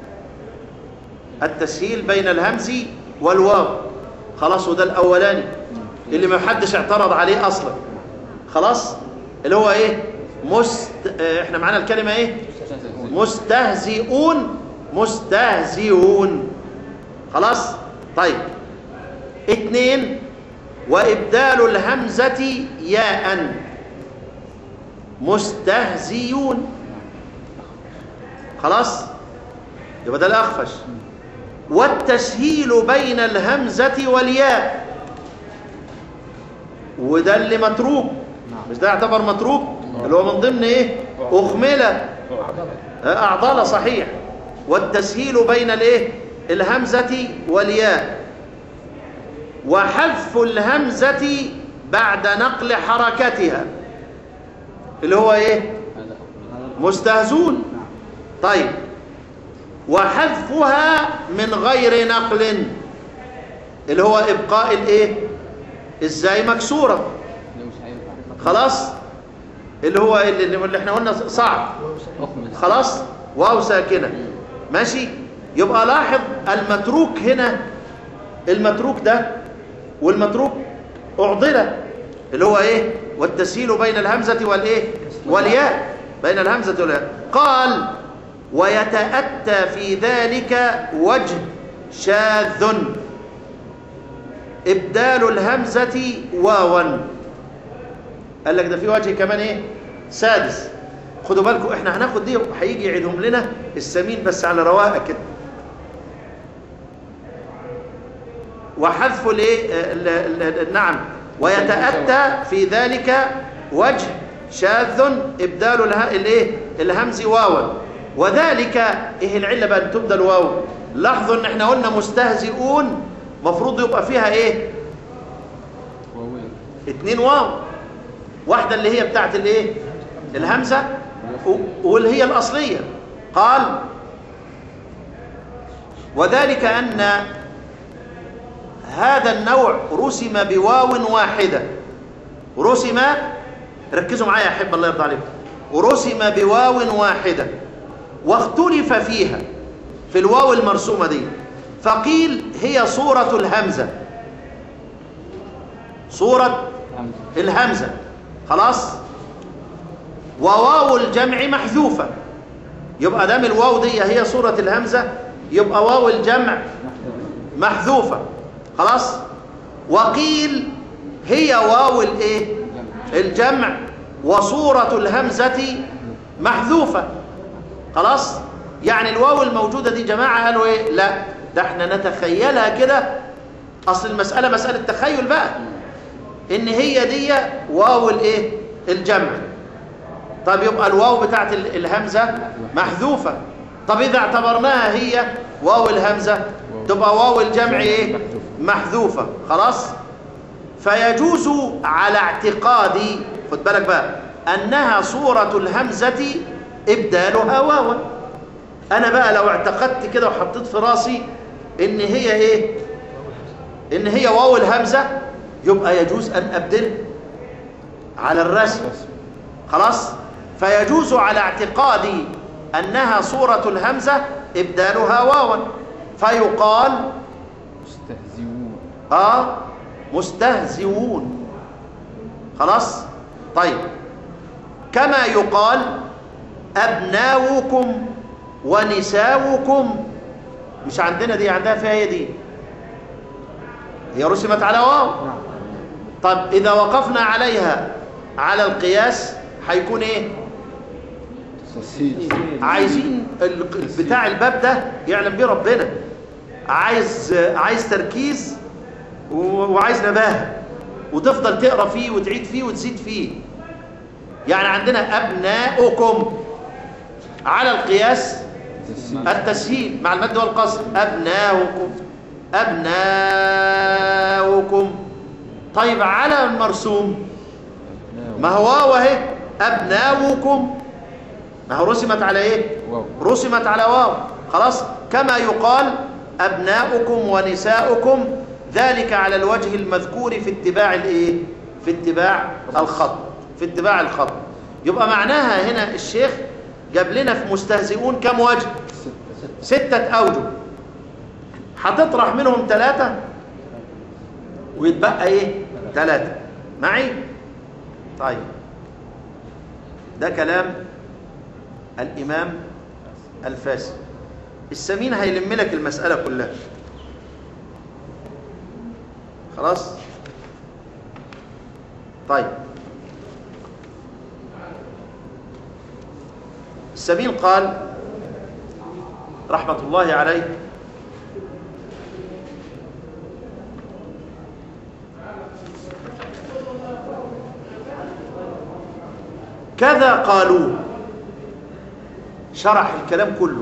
التسهيل بين الهمز والواو خلاص وده الأولاني اللي ما حدش اعترض عليه أصلا خلاص اللي هو إيه مست... اه، احنا معانا الكلمة إيه مستهزئون مستهزئون خلاص طيب اتنين وإبدال الهمزة ياء مستهزيون خلاص يبقى ده الأخفش والتسهيل بين الهمزة والياء وده اللي متروك مش ده يعتبر متروك اللي هو من ضمن ايه اخمله اعضله صحيح والتسهيل بين الايه الهمزه والياء وحذف الهمزه بعد نقل حركتها اللي هو ايه هذا حكم مستهزون طيب وحذفها من غير نقل اللي هو ابقاء الايه ازاي مكسوره لو مش هينفع خلاص اللي هو اللي, اللي احنا قلنا صعب أخمل خلاص واو ساكنه ماشي يبقى لاحظ المتروك هنا المتروك ده والمتروك اعضله اللي هو ايه والتسهيل بين الهمزه والايه والياء بين الهمزه والياء قال ويتاتى في ذلك وجه شاذ ابدال الهمزه واوا قال لك ده في وجه كمان ايه سادس خدوا بالكم احنا هناخد دي هيجي يعيدهم لنا السمين بس على رواقه كده وحذف الايه ال- ال- ال- نعم ويتاتى في ذلك وجه شاذ ابدال اله- الايه الهمز واوا وذلك ايه العله بقى ان تبدل واو لاحظوا ان احنا قلنا مستهزئون مفروض يبقى فيها ايه واوين اتنين واو واحدة اللي هي بتاعت الايه الهمزة و- واللي هي الأصلية قال وذلك أن هذا النوع رسم بواو واحدة رسم ركزوا معايا يا أحب الله يرضى عليكم رسم بواو واحدة واختلف فيها في الواو المرسومة دي فقيل هي صورة الهمزة صورة همزة الهمزة خلاص وواو الجمع محذوفة يبقى دام الواو دي هي صورة الهمزة يبقى واو الجمع محذوفة خلاص وقيل هي واو الايه الجمع وصورة الهمزة محذوفة خلاص يعني الواو الموجودة دي جماعة قالوا ايه لا ده احنا نتخيلها كده اصل المسألة مسألة تخيل بقى ان هي دي واو الايه الجمع طب يبقى الواو بتاعت ال- الهمزه محذوفه طب اذا اعتبرناها هي واو الهمزه تبقى واو الجمع ايه محذوفه خلاص فيجوز على اعتقاد خد بالك بقى انها صوره الهمزه ابدالها واوا انا بقى لو اعتقدت كده وحطيت في راسي ان هي ايه ان هي واو الهمزه يبقى يجوز ان ابدل على الرسم خلاص فيجوز على اعتقاد انها صوره الهمزه ابدالها واوا فيقال مستهزئون اه مستهزئون خلاص طيب كما يقال ابناؤكم ونساؤكم مش عندنا دي عندها فيها هي دي هي رسمت على واو طب اذا وقفنا عليها على القياس هيكون ايه تسهيل عايزين ال- بتاع الباب ده يعلم بيه ربنا عايز عايز تركيز و- وعايز نباهه وتفضل تقرا فيه وتعيد فيه وتزيد فيه يعني عندنا ابناؤكم على القياس تسهيل التسهيل مع المد والقصر أبناؤكم أبناؤكم طيب على المرسوم ما هو واو اهي أبناؤكم ما هو رسمت على إيه واو رسمت على واو خلاص كما يقال أبناؤكم ونساؤكم ذلك على الوجه المذكور في اتباع الإيه في اتباع الخط في اتباع الخط يبقى معناها هنا الشيخ جاب لنا في مستهزئون كم وجه ستة ستة أوجه هتطرح منهم ثلاثة ويتبقى إيه؟ ثلاثة معي؟ طيب ده كلام الإمام الفاسد السمين هيلم لك المسألة كلها خلاص؟ طيب السمين قال رحمة الله عليه كذا قالوا شرح الكلام كله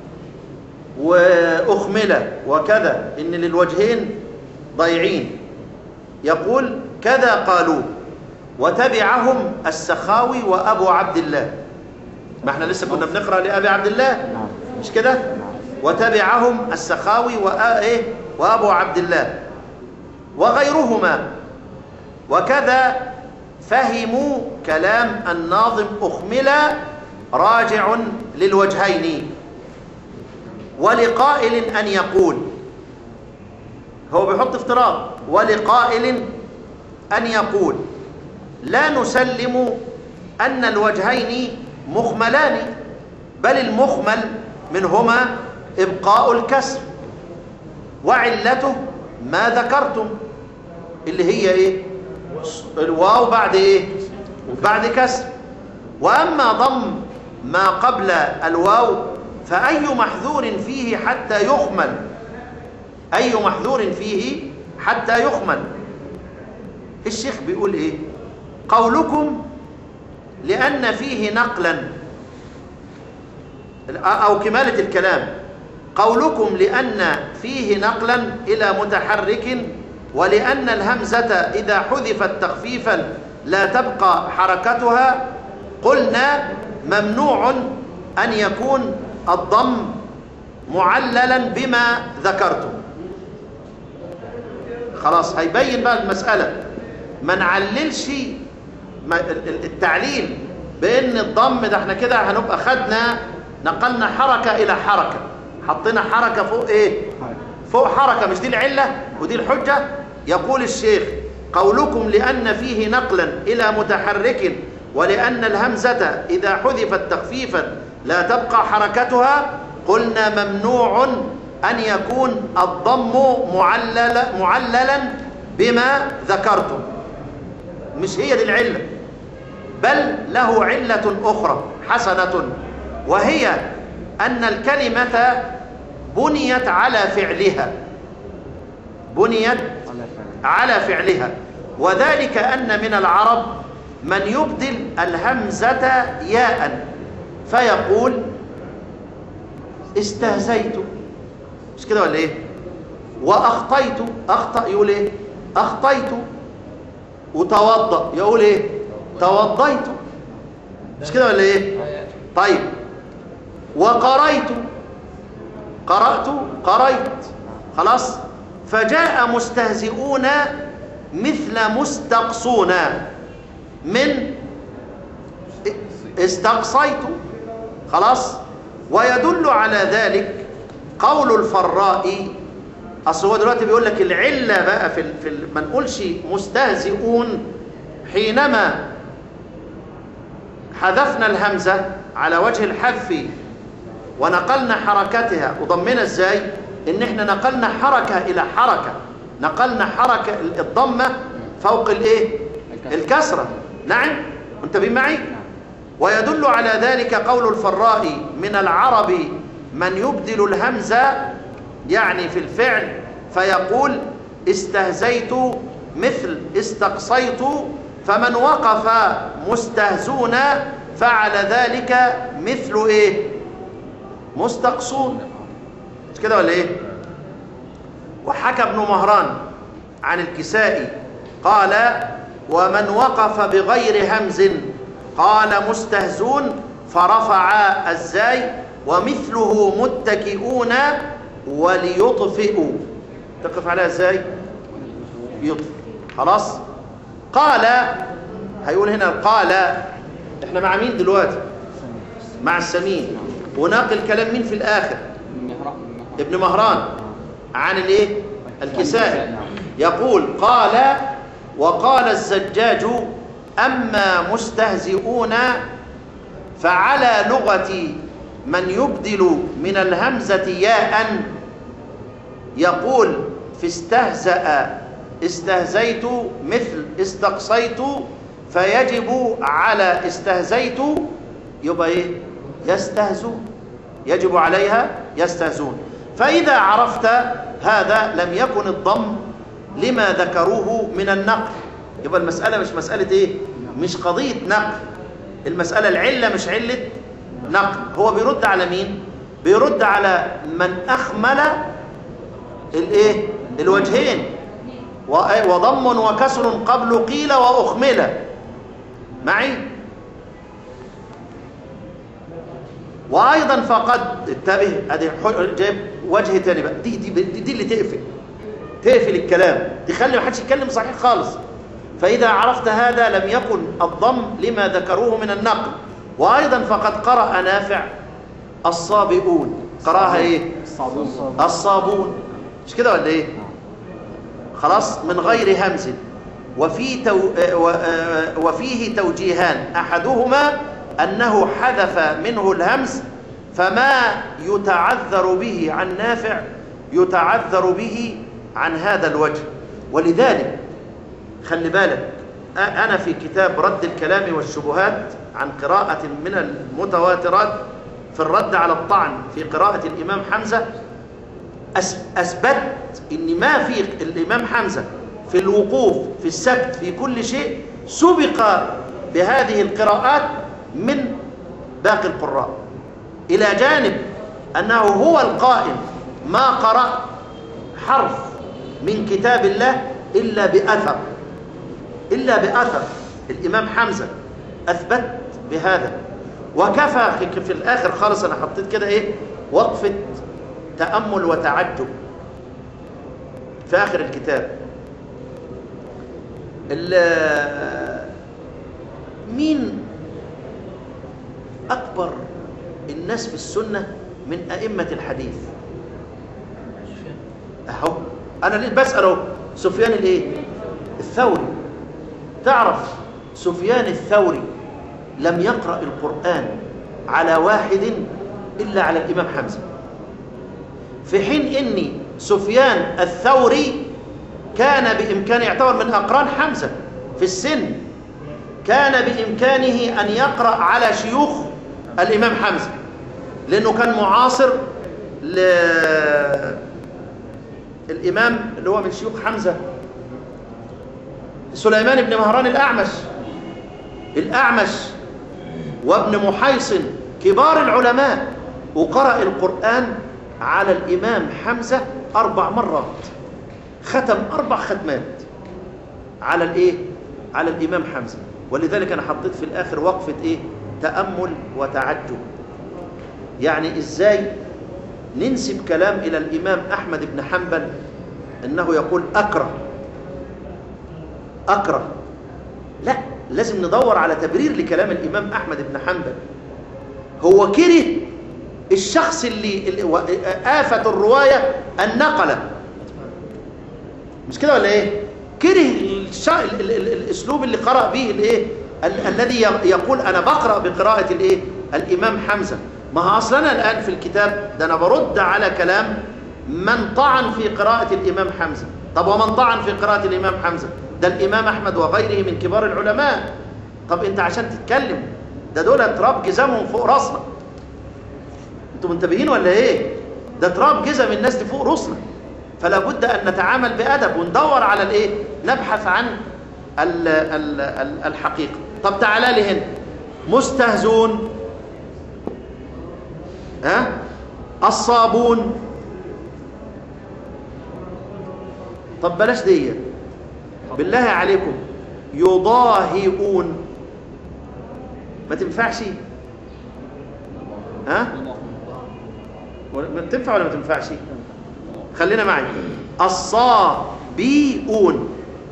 وأخمل وكذا إن للوجهين ضيعين يقول كذا قالوا وتبعهم السخاوي وأبو عبد الله ما احنا لسه كنا بنقرأ لأبي عبد الله نعم مش كده وتبعهم السخاوي وآ- إيه؟ وأبو عبد الله وغيرهما وكذا فهموا كلام الناظم أخمل راجع للوجهين ولقائل أن يقول هو بيحط افتراض ولقائل أن يقول لا نسلم أن الوجهين مخملان بل المخمل منهما إبقاء الكسر وعلته ما ذكرتم اللي هي إيه الواو بعد إيه بعد كسر وأما ضم ما قبل الواو فأي محذور فيه حتى يخمل أي محذور فيه حتى يخمل الشيخ بيقول إيه قولكم لأن فيه نقلا أو كمالة الكلام قولكم لأن فيه نقلا إلى متحرك ولأن الهمزة إذا حذفت تخفيفا لا تبقى حركتها قلنا ممنوع أن يكون الضم معللا بما ذكرتم خلاص هيبين بقى المسألة ما نعللش ما- ال- ال- التعليل بأن الضم ده احنا كده هنبقى خدنا نقلنا حركة إلى حركة حطينا حركة فوق إيه فوق حركة مش دي العلة ودي الحجة يقول الشيخ قولكم لأن فيه نقلا إلى متحرك ولأن الهمزة إذا حذفت تخفيفا لا تبقى حركتها قلنا ممنوع أن يكون الضم معلل معللا بما ذكرتم مش هي دي العلة بل له علة أخرى حسنة وهي أن الكلمة بنيت على فعلها بنيت على فعل على فعلها وذلك أن من العرب من يبدل الهمزة ياء فيقول استهزيت مش كده ولا ايه واخطيت اخطا يقول ايه اخطيت وتوضا يقول ايه توضيت مش كده ولا ايه طيب وقريت قرأت قريت خلاص فجاء مستهزئون مثل مستقصون من استقصيت خلاص ويدل على ذلك قول الفراء اصل هو دلوقتي بيقول لك العله بقى في ال... في ال... ما نقولش مستهزئون حينما حذفنا الهمزه على وجه الحذف ونقلنا حركتها وضمنا ازاي ان احنا نقلنا حركه الى حركه نقلنا حركه الضمه فوق الايه الكسرة. الكسره نعم منتبهين معي ويدل على ذلك قول الفراء من العرب من يبدل الهمزه يعني في الفعل فيقول استهزيت مثل استقصيت فمن وقف مستهزون فعل ذلك مثل ايه مستقصون مش كده ولا ايه وحكى ابن مهران عن الكسائي قال ومن وقف بغير همز قال مستهزون فرفع الزاي ومثله متكئون وليطفئوا تقف عليها ازاي يطفئ خلاص قال هيقول هنا قال احنا مع مين دلوقتي مع السمين وناقل كلام مين في الاخر مهران ابن مهران عن الايه الكسائي يقول قال وقال الزجاج اما مستهزئون فعلى لغه من يبدل من الهمزه ياء يقول في استهزأ استهزيت مثل استقصيت فيجب على استهزيت يبقى ايه يستهزون يجب عليها يستهزون فإذا عرفت هذا لم يكن الضم لما ذكروه من النقل يبقى المسألة مش مسألة ايه مش قضية نقل المسألة العلة مش علة نقل هو بيرد على مين بيرد على من أخمل الايه الوجهين و- وضم وكسر قبل قيل وأخمل معي وايضا فقد انتبه ادي ح- جايب وجه تاني بقى دي دي, دي, دي اللي تقفل تقفل الكلام تخلي ما حدش يتكلم صحيح خالص فاذا عرفت هذا لم يكن الضم لما ذكروه من النقل وايضا فقد قرأ نافع الصابئون قراها ايه الصابون الصابون مش كده ولا ايه خلاص من غير همز وفي تو... آه، و- آه، وفيه توجيهان احدهما انه حذف منه الهمز فما يتعذر به عن نافع يتعذر به عن هذا الوجه ولذلك خلي بالك أ- انا في كتاب رد الكلام والشبهات عن قراءة من المتواترات في الرد على الطعن في قراءة الامام حمزة أس- أثبت إن ما في الإمام حمزة في الوقوف في السكت في كل شيء سبق بهذه القراءات من باقي القراء إلى جانب أنه هو القائل ما قرأ حرف من كتاب الله إلا بأثر إلا بأثر الإمام حمزة أثبت بهذا وكفى في- في الآخر خالص أنا حطيت كده إيه وقفة تأمل وتعجب في آخر الكتاب ال- مين أكبر الناس في السنة من أئمة الحديث أهو أنا ليه بسأل أهو سفيان الإيه الثوري تعرف سفيان الثوري لم يقرأ القرآن على واحد إلا على الإمام حمزة في حين ان سفيان الثوري كان بامكانه يعتبر من اقران حمزه في السن كان بامكانه ان يقرا على شيوخ الامام حمزه لانه كان معاصر ل الامام اللي هو من شيوخ حمزه سليمان بن مهران الاعمش الاعمش وابن محيصن كبار العلماء وقرأ القرآن على الإمام حمزة أربع مرات ختم أربع ختمات على الإيه؟ على الإمام حمزة ولذلك أنا حطيت في الآخر وقفة إيه؟ تأمل وتعجب يعني إزاي ننسب كلام إلى الإمام أحمد بن حنبل أنه يقول أكره أكره لا لازم ندور على تبرير لكلام الإمام أحمد بن حنبل هو كره الشخص اللي, اللي و- آفة الرواية النقلة مش كده ولا ايه كره الش... ال... ال... ال... الاسلوب اللي قرأ به الايه ال... الذي ي- يقول انا بقرأ بقراءة الايه الامام حمزة ما هو اصلا الان في الكتاب ده انا برد على كلام من طعن في قراءة الامام حمزة طب ومن طعن في قراءة الامام حمزة ده الامام احمد وغيره من كبار العلماء طب انت عشان تتكلم ده دول تراب جزامهم فوق راسنا انتوا منتبهين ولا ايه ده تراب جزم الناس دي فوق راسنا فلا بد ان نتعامل بادب وندور على الايه نبحث عن ال ال ال الحقيقه طب تعالى لي هنا مستهزون ها الصابون طب بلاش دي بالله عليكم يضاهئون ما تنفعش ها ولا- ما تنفع ولا ما تنفعش خلينا معي الصابئون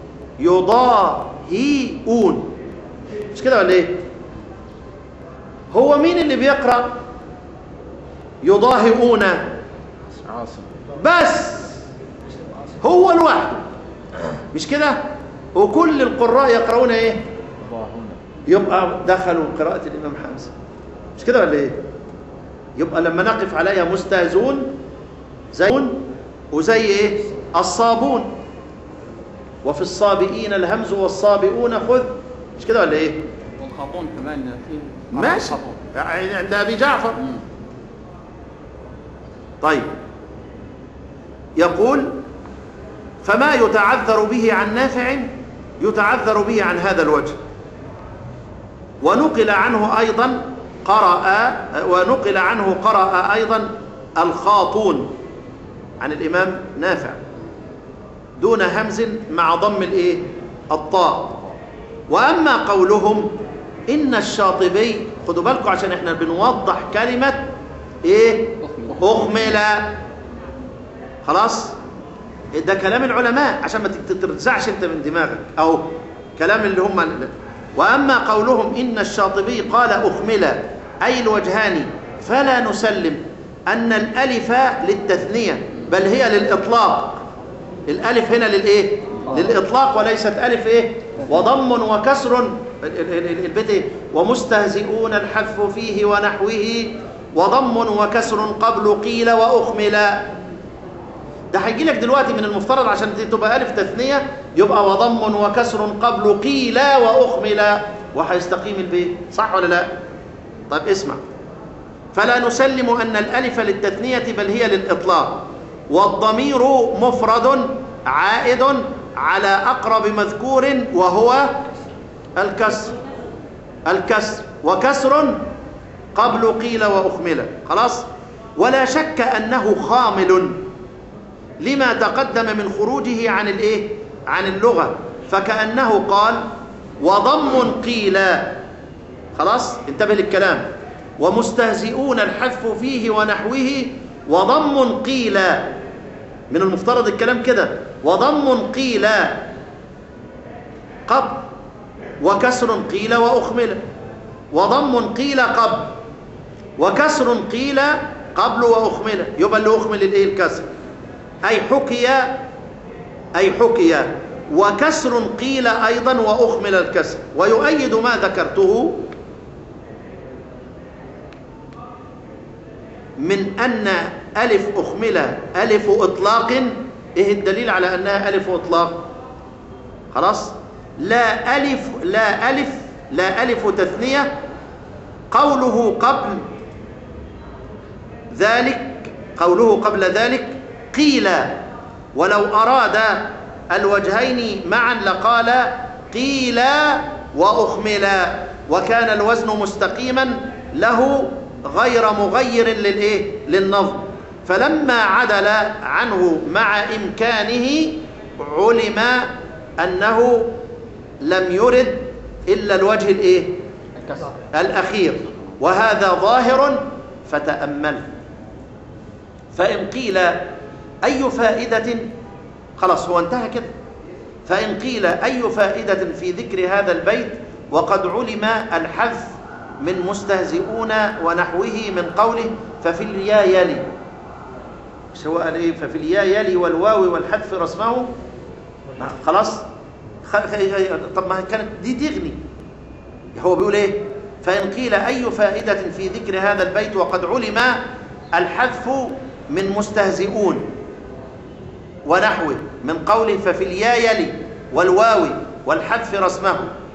يضاهئون مش كده ولا ايه هو مين اللي بيقرا يضاهئون عاصم بس هو لوحده مش كده وكل القراء يقرؤون ايه الله هنا يبقى دخلوا قراءة الإمام حمزة مش كده ولا إيه؟ يبقى لما نقف عليها مستهزون زيون وزي إيه؟ الصابون وفي الصابئين الهمز والصابئون خذ مش كده ولا إيه؟ والخاطون كمان فيه ماشي الخاطون. يعني عند أبي جعفر مم. طيب يقول فما يتعذر به عن نافع يتعذر به عن هذا الوجه ونقل عنه أيضا قرأ ونقل عنه قرأ أيضا الخاطون عن الإمام نافع دون همز مع ضم الإيه الطاء وأما قولهم إن الشاطبي خدوا بالكم عشان احنا بنوضح كلمة إيه أخمل خلاص ده كلام العلماء عشان ما تترزعش انت من دماغك أو كلام اللي هم وأما قولهم إن الشاطبي قال أخمل أي الوجهان فلا نسلم أن الألف للتثنية بل هي للإطلاق الألف هنا للإيه للإطلاق وليست ألف إيه وضم وكسر البيت إيه ومستهزئون الحذف فيه ونحوه وضم وكسر قبل قيل وأخمل ده هيجي لك دلوقتي من المفترض عشان تبقى ألف تثنية يبقى وضم وكسر قبل قيل وأخمل وهيستقيم البيت صح ولا لا طيب اسمع فلا نسلم أن الألف للتثنية بل هي للإطلاق والضمير مفرد عائد على أقرب مذكور وهو الكسر الكسر وكسر قبل قيل وأخمل خلاص ولا شك أنه خامل لما تقدم من خروجه عن الايه عن اللغة فكأنه قال وضم قيل خلاص انتبه للكلام ومستهزئون الحذف فيه ونحوه وضم قيل من المفترض الكلام كده وضم قيل قبل وكسر قيل وأخمل وضم قيل قبل وكسر قيل قبل وأخمل يبقى اللي أخمل الايه الكسر أي حكي أي حكي وكسر قيل أيضا وأخمل الكسر ويؤيد ما ذكرته من أن ألف أخمل ألف إطلاق إيه الدليل على أنها ألف إطلاق خلاص لا ألف لا ألف لا ألف تثنية قوله قبل ذلك قوله قبل ذلك قيل ولو أراد الوجهين معا لقال قيل وأخمل وكان الوزن مستقيما له غير مغير للإيه؟ للنظم فلما عدل عنه مع إمكانه علم أنه لم يرد إلا الوجه الإيه؟ الكسر الأخير وهذا ظاهر فتأمل فإن قيل أي فائدة خلاص هو انتهى كده فإن قيل أي فائدة في ذكر هذا البيت وقد علم الحذف من مستهزئون ونحوه من قوله ففي اليا يلي مش هو قال ايه ففي اليا يلي والواو والحذف رسمه خلاص خ... خ- طب ما كانت دي تغني هو بيقول ايه فإن قيل أي فائدة في ذكر هذا البيت وقد علم الحذف من مستهزئون ونحوه من قوله ففي اليا يلي والواو والحذف رسمه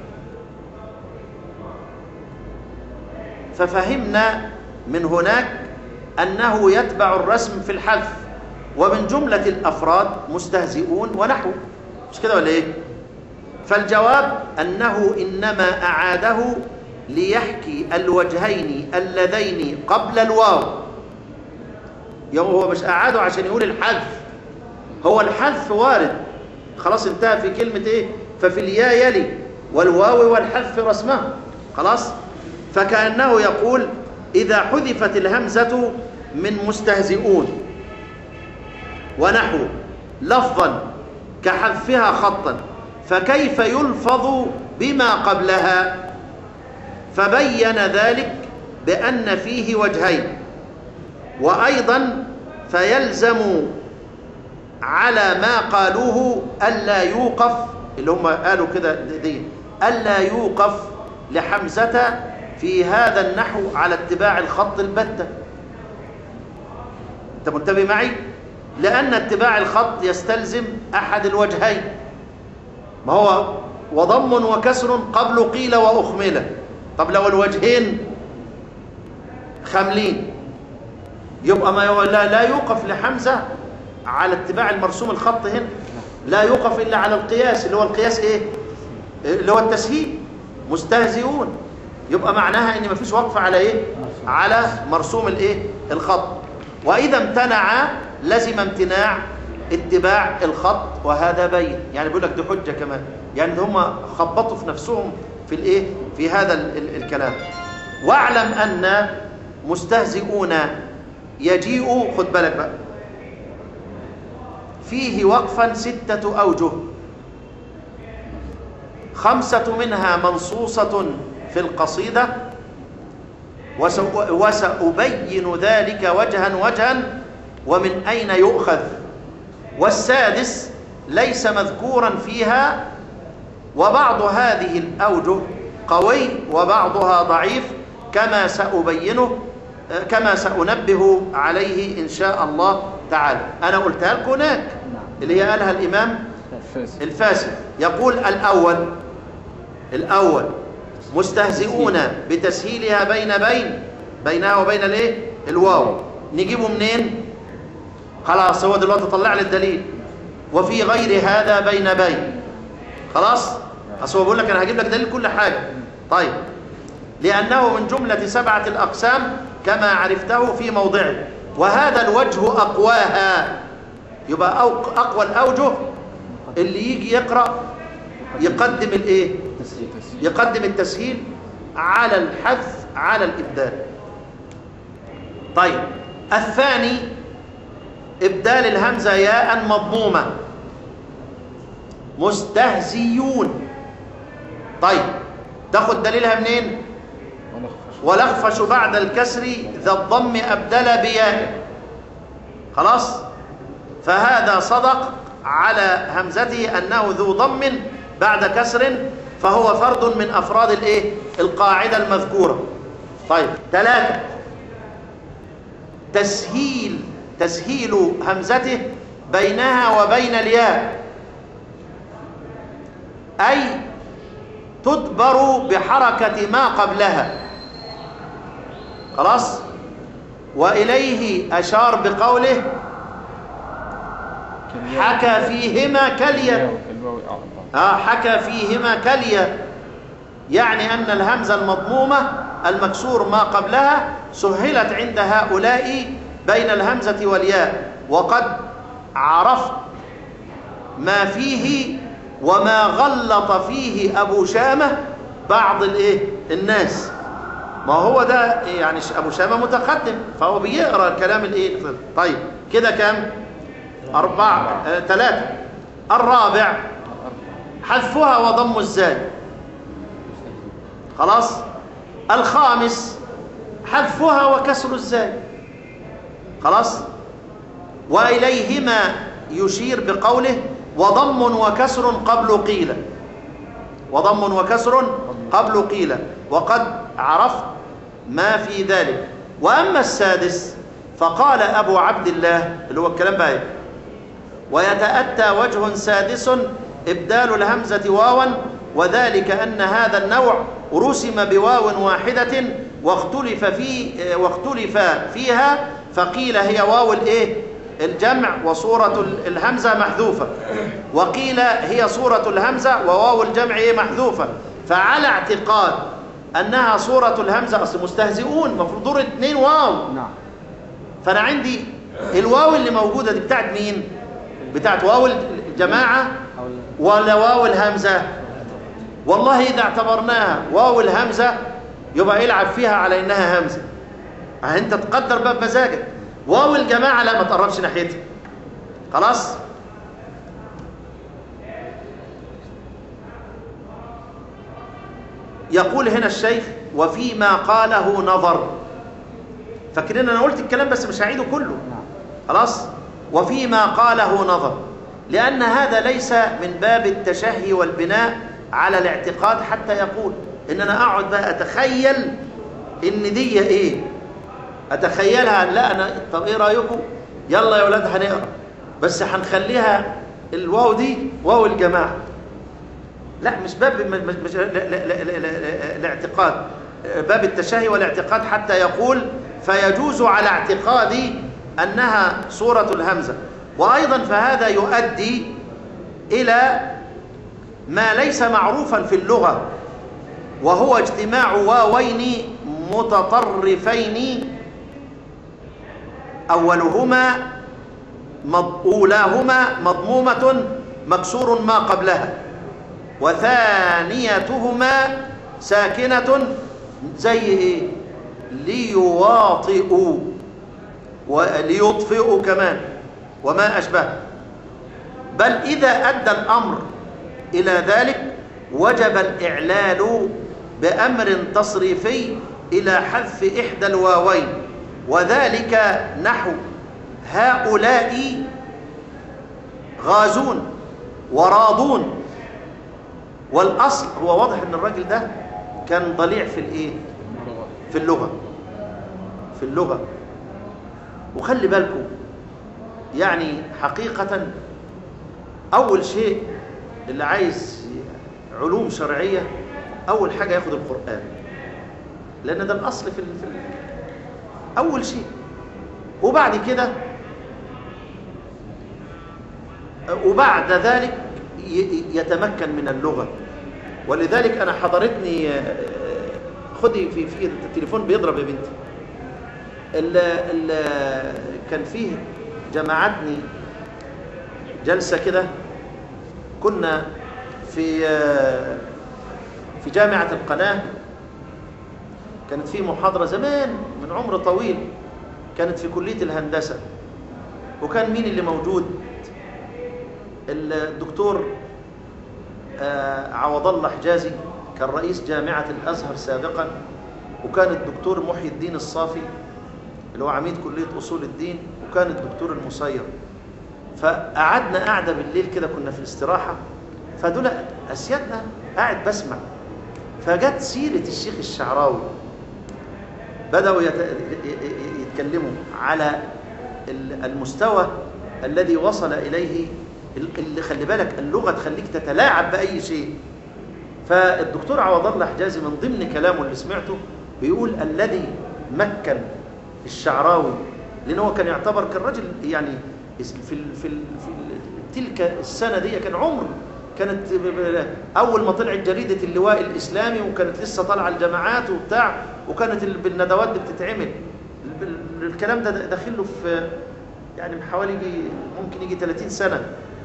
ففهمنا من هناك أنه يتبع الرسم في الحذف ومن جملة الأفراد مستهزئون ونحوه مش كده ولا إيه فالجواب أنه إنما أعاده ليحكي الوجهين اللذين قبل الواو يوم هو مش أعاده عشان يقول الحذف هو الحذف وارد خلاص انتهى في كلمة ايه ففي اليا يلي والواو والحذف رسمه خلاص فكأنه يقول إذا حذفت الهمزة من مستهزئون ونحو لفظا كحذفها خطا فكيف يلفظ بما قبلها فبين ذلك بأن فيه وجهين وأيضا فيلزم على ما قالوه ألا يوقف اللي هم قالوا كده دي ألا يوقف لحمزة في هذا النحو على اتباع الخط البتة أنت منتبه معي؟ لأن اتباع الخط يستلزم أحد الوجهين ما هو وضم وكسر قبل قيل وأخمل طب لو الوجهين خاملين يبقى ما يو... لا, لا يوقف لحمزة على اتباع المرسوم الخط هنا لا يوقف إلا على القياس اللي هو القياس إيه اللي هو التسهيل مستهزئون يبقى معناها ان مفيش وقف على ايه على مرسوم الايه الخط واذا امتنع لزم امتناع اتباع الخط وهذا بين يعني بيقول لك دي حجه كمان يعني هم خبطوا في نفسهم في الايه في هذا ال ال الكلام واعلم ان مستهزئون يجيء خد بالك بقى فيه وقفا ستة أوجه خمسة منها منصوصة في القصيدة وسأ- وسأبين ذلك وجها وجها ومن أين يؤخذ والسادس ليس مذكورا فيها وبعض هذه الأوجه قوي وبعضها ضعيف كما سأبينه آه، كما سأنبه عليه إن شاء الله تعالى أنا قلتها لكم هناك اللي هي قالها الإمام الفاسد الفاسد يقول الأول الأول مستهزئون بتسهيلها بين بين بينها وبين الايه الواو نجيبه منين خلاص هو دلوقتي طلع لي الدليل وفي غير هذا بين بين خلاص اصل هو بيقول لك انا هجيب لك دليل كل حاجه طيب لانه من جمله سبعه الاقسام كما عرفته في موضعه وهذا الوجه اقواها يبقى أو- اقوى الاوجه اللي يجي يقرا يقدم الايه تسجيل يقدم التسهيل على الحذف على الإبدال طيب الثاني إبدال الهمزة ياء مضمومة مستهزيون طيب تاخد دليلها منين ونخفش ولخفش بعد الكسر ذا الضم أبدل بياء خلاص فهذا صدق على همزته أنه ذو ضم بعد كسر فهو فرد من أفراد الإيه؟ القاعدة المذكورة طيب ثلاثة تسهيل تسهيل همزته بينها وبين الياء أي تدبر بحركة ما قبلها خلاص وإليه أشار بقوله حكى فيهما كليا الواو أعظم آه حكى فيهما كليا يعني أن الهمزة المضمومة المكسور ما قبلها سهلت عند هؤلاء بين الهمزة والياء وقد عرفت ما فيه وما غلط فيه أبو شامة بعض الإيه؟ الناس ما هو ده يعني أبو شامة متقدم فهو بيقرأ الكلام الإيه؟ طيب كده كام؟ أربعة آه، ثلاثة الرابع حذفها وضم الزاي خلاص الخامس حذفها وكسر الزاي خلاص وإليهما يشير بقوله وضم وكسر قبل قيل وضم وكسر قبل قيل وقد عرفت ما في ذلك وأما السادس فقال أبو عبد الله اللي هو الكلام بقى إيه؟ ويتأتى وجه سادس إبدال الهمزة واوا وذلك أن هذا النوع رسم بواو واحدة واختلف في واختلف فيها فقيل هي واو الايه الجمع وصورة ال- الهمزة محذوفة وقيل هي صورة الهمزة وواو الجمع ايه محذوفة فعلى اعتقاد أنها صورة الهمزة أصل مستهزئون المفروض دور اتنين واو نعم فانا عندي الواو اللي موجوده دي بتاعت مين بتاعت واو الجماعه ولا واو الهمزه والله اذا اعتبرناها واو الهمزه يبقى يلعب فيها على انها همزه اه انت تقدر بقى بمزاجك واو الجماعه لا ما تقربش ناحيتها خلاص يقول هنا الشيخ وفيما قاله نظر فاكرين انا قلت الكلام بس مش هعيده كله خلاص وفيما قاله نظر لان هذا ليس من باب التشهي والبناء على الاعتقاد حتى يقول ان انا اقعد بقى اتخيل ان دي ايه اتخيلها لا انا طب ايه رايكم يلا يا اولاد هنقرا بس هنخليها الواو دي واو الجماعه لا مش باب مش مش لا لا لا لا لا الاعتقاد باب التشهي والاعتقاد حتى يقول فيجوز على اعتقادي أنها صورة الهمزة وأيضا فهذا يؤدي إلى ما ليس معروفا في اللغة وهو اجتماع واوين متطرفين أولهما مض- أولاهما مضمومة مكسور ما قبلها وثانيتهما ساكنة زي إيه؟ ليواطئوا وليطفئوا كمان وما أشبه بل إذا أدى الأمر إلى ذلك وجب الإعلال بأمر تصريفي إلى حذف إحدى الواوين وذلك نحو هؤلاء غازون وراضون والأصل هو واضح أن الراجل ده كان ضليع في الإيه؟ في اللغة في اللغة وخلي بالكم يعني حقيقة أول شيء اللي عايز علوم شرعية أول حاجة ياخد القرآن لأن ده الأصل في, ال- في ال- أول شيء وبعد كده وبعد ذلك ي- يتمكن من اللغة ولذلك أنا حضرتني آه، خدي في في التليفون بيضرب يا بنتي ال ال كان فيه جمعتني جلسة كده كنا في آه، في جامعة القناة كانت في محاضرة زمان من عمر طويل كانت في كلية الهندسة وكان مين اللي موجود الدكتور آه، عوض الله حجازي كان رئيس جامعة الأزهر سابقا وكان الدكتور محي الدين الصافي اللي هو عميد كلية أصول الدين وكان الدكتور المصير فقعدنا قعدة بالليل كده كنا في الاستراحة فدول أسيادنا قاعد بسمع فجت سيرة الشيخ الشعراوي بدأوا يت- يتكلموا على ال- المستوى الذي وصل إليه ال- اللي خلي بالك اللغة تخليك تتلاعب بأي شيء فالدكتور عوض الله حجازي من ضمن كلامه اللي سمعته بيقول الذي مكن الشعراوي لأنه هو كان يعتبر كان راجل يعني في ال في ال في ال تلك السنة دي كان عمر كانت ب- ب- أول ما طلعت جريدة اللواء الإسلامي وكانت لسه طالعة الجماعات وبتاع وكانت ال- بالندوات دي بتتعمل ال- ال- الكلام ده داخل له في يعني من حوالي يجي ممكن يجي 30 سنة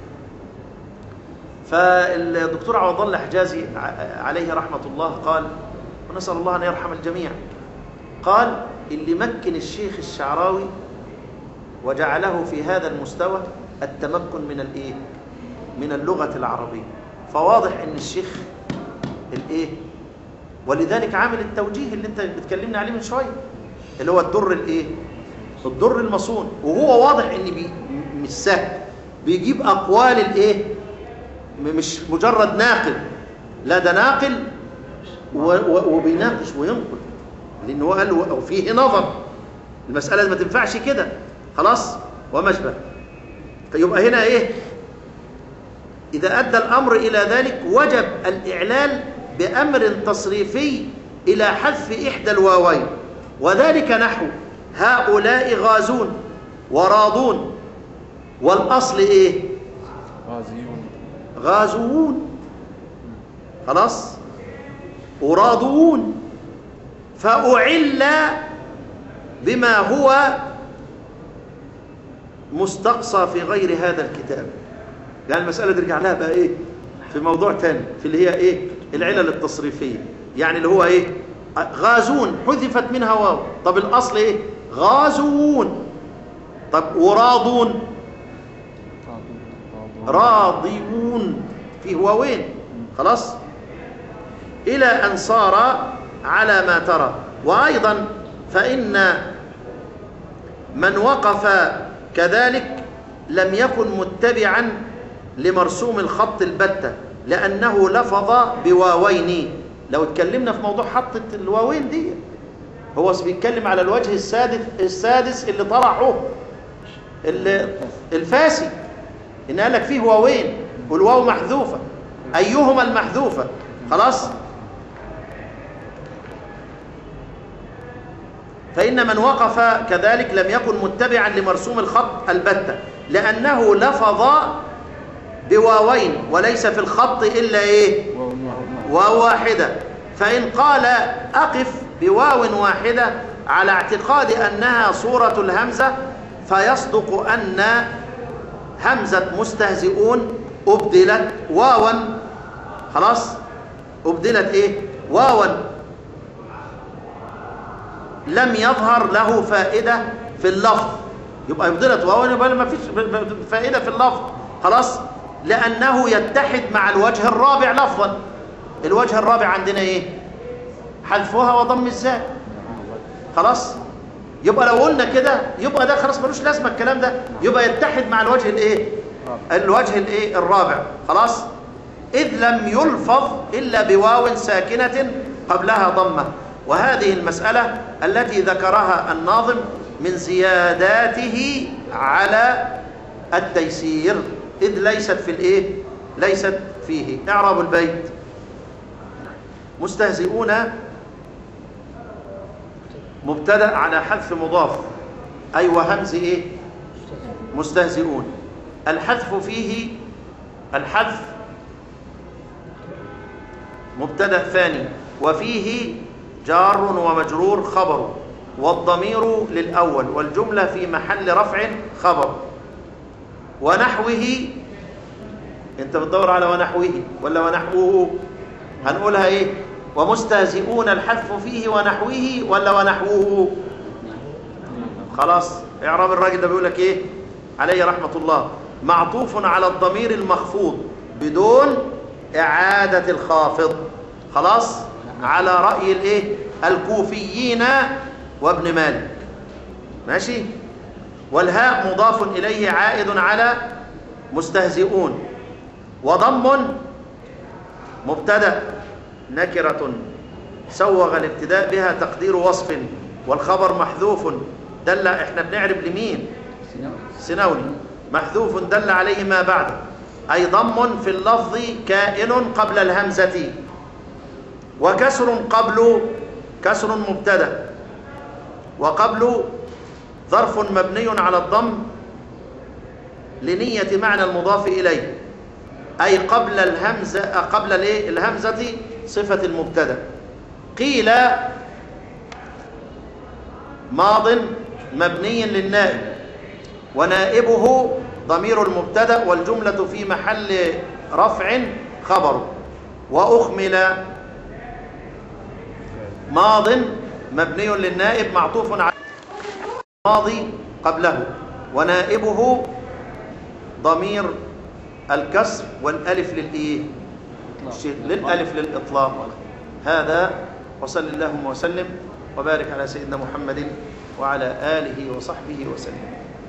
فالدكتور عوض الله حجازي ع- عليه رحمة الله قال ونسأل الله أن يرحم الجميع قال اللي مكن الشيخ الشعراوي وجعله في هذا المستوى التمكن من الايه من اللغة العربية فواضح ان الشيخ الايه ولذلك عامل التوجيه اللي انت بتكلمنا عليه من شويه اللي هو الدر الايه الدر المصون وهو واضح ان بي مش سهل بيجيب اقوال الايه م- مش مجرد ناقل لا ده ناقل و- و- وبيناقش وينقل لأنه هو قال و- وفيه نظر المسألة ما تنفعش كده خلاص وما أشبه فيبقى هنا إيه إذا أدى الأمر إلى ذلك وجب الإعلال بأمر تصريفي إلى حذف إحدى الواوين وذلك نحو هؤلاء غازون وراضون والأصل إيه غازيون غازوون خلاص وراضون فأعل بما هو مستقصى في غير هذا الكتاب يعني المسألة ترجع لها بقى إيه في موضوع تاني في اللي هي إيه العلل التصريفية يعني اللي هو إيه غازون حذفت منها واو طب الأصل إيه غازوون طب وراضون راضيون في هواوين خلاص إلى أن صار على ما ترى وأيضا فإن من وقف كذلك لم يكن متبعا لمرسوم الخط البتة لأنه لفظ بواوين لو اتكلمنا في موضوع حطة الواوين دي هو بيتكلم على الوجه السادس السادس اللي طرحه ال- الفاسي إن قال لك فيه واوين والواو محذوفة أيهما المحذوفة خلاص فإن من وقف كذلك لم يكن متبعا لمرسوم الخط البتة لأنه لفظ بواوين وليس في الخط إلا إيه واو واحد. واو واحدة فإن قال أقف بواو واحدة على اعتقاد أنها صورة الهمزة فيصدق أن همزة مستهزئون أبدلت واوا خلاص أبدلت إيه واوا لم يظهر له فائدة في اللفظ يبقى أبدلت واوا يبقى ما فيش فائدة في اللفظ خلاص لأنه يتحد مع الوجه الرابع لفظا الوجه الرابع عندنا إيه حذفها وضم الزاء خلاص يبقى لو قلنا كده يبقى ده خلاص ملوش لازمه الكلام ده يبقى يتحد مع الوجه الايه الوجه الايه الرابع خلاص اذ لم يلفظ الا بواو ساكنه قبلها ضمه وهذه المساله التي ذكرها الناظم من زياداته على التيسير اذ ليست في الايه ليست فيه اعراب البيت مستهزئون مبتدا على حذف مضاف اي وهمز ايه مستهزئون الحذف فيه الحذف مبتدا ثاني وفيه جار ومجرور خبر والضمير للاول والجمله في محل رفع خبر ونحوه انت بتدور على ونحوه ولا ونحوه هنقولها ايه ومستهزئون الحذف فيه ونحوه ولا ونحوه خلاص اعراب الراجل ده بيقول لك ايه عليه رحمه الله معطوف على الضمير المخفوض بدون اعاده الخافض خلاص على راي الايه الكوفيين وابن مالك ماشي والهاء مضاف اليه عائد على مستهزئون وضم مبتدا نكرة سوغ الابتداء بها تقدير وصف والخبر محذوف دل احنا بنعرب لمين سنوني محذوف دل عليه ما بعده أي ضم في اللفظ كائن قبل الهمزة وكسر قبل كسر مبتدا وقبل ظرف مبني على الضم لنية معنى المضاف إليه أي قبل الهمزة قبل الايه الهمزة صفة المبتدا قيل ماض مبني للنائب ونائبه ضمير المبتدا والجملة في محل رفع خبر وأخمل ماض مبني للنائب معطوف على ماضي قبله ونائبه ضمير الكسر والالف للايه للالف للاطلاق هذا وصل اللهم وسلم وبارك على سيدنا محمد وعلى اله وصحبه وسلم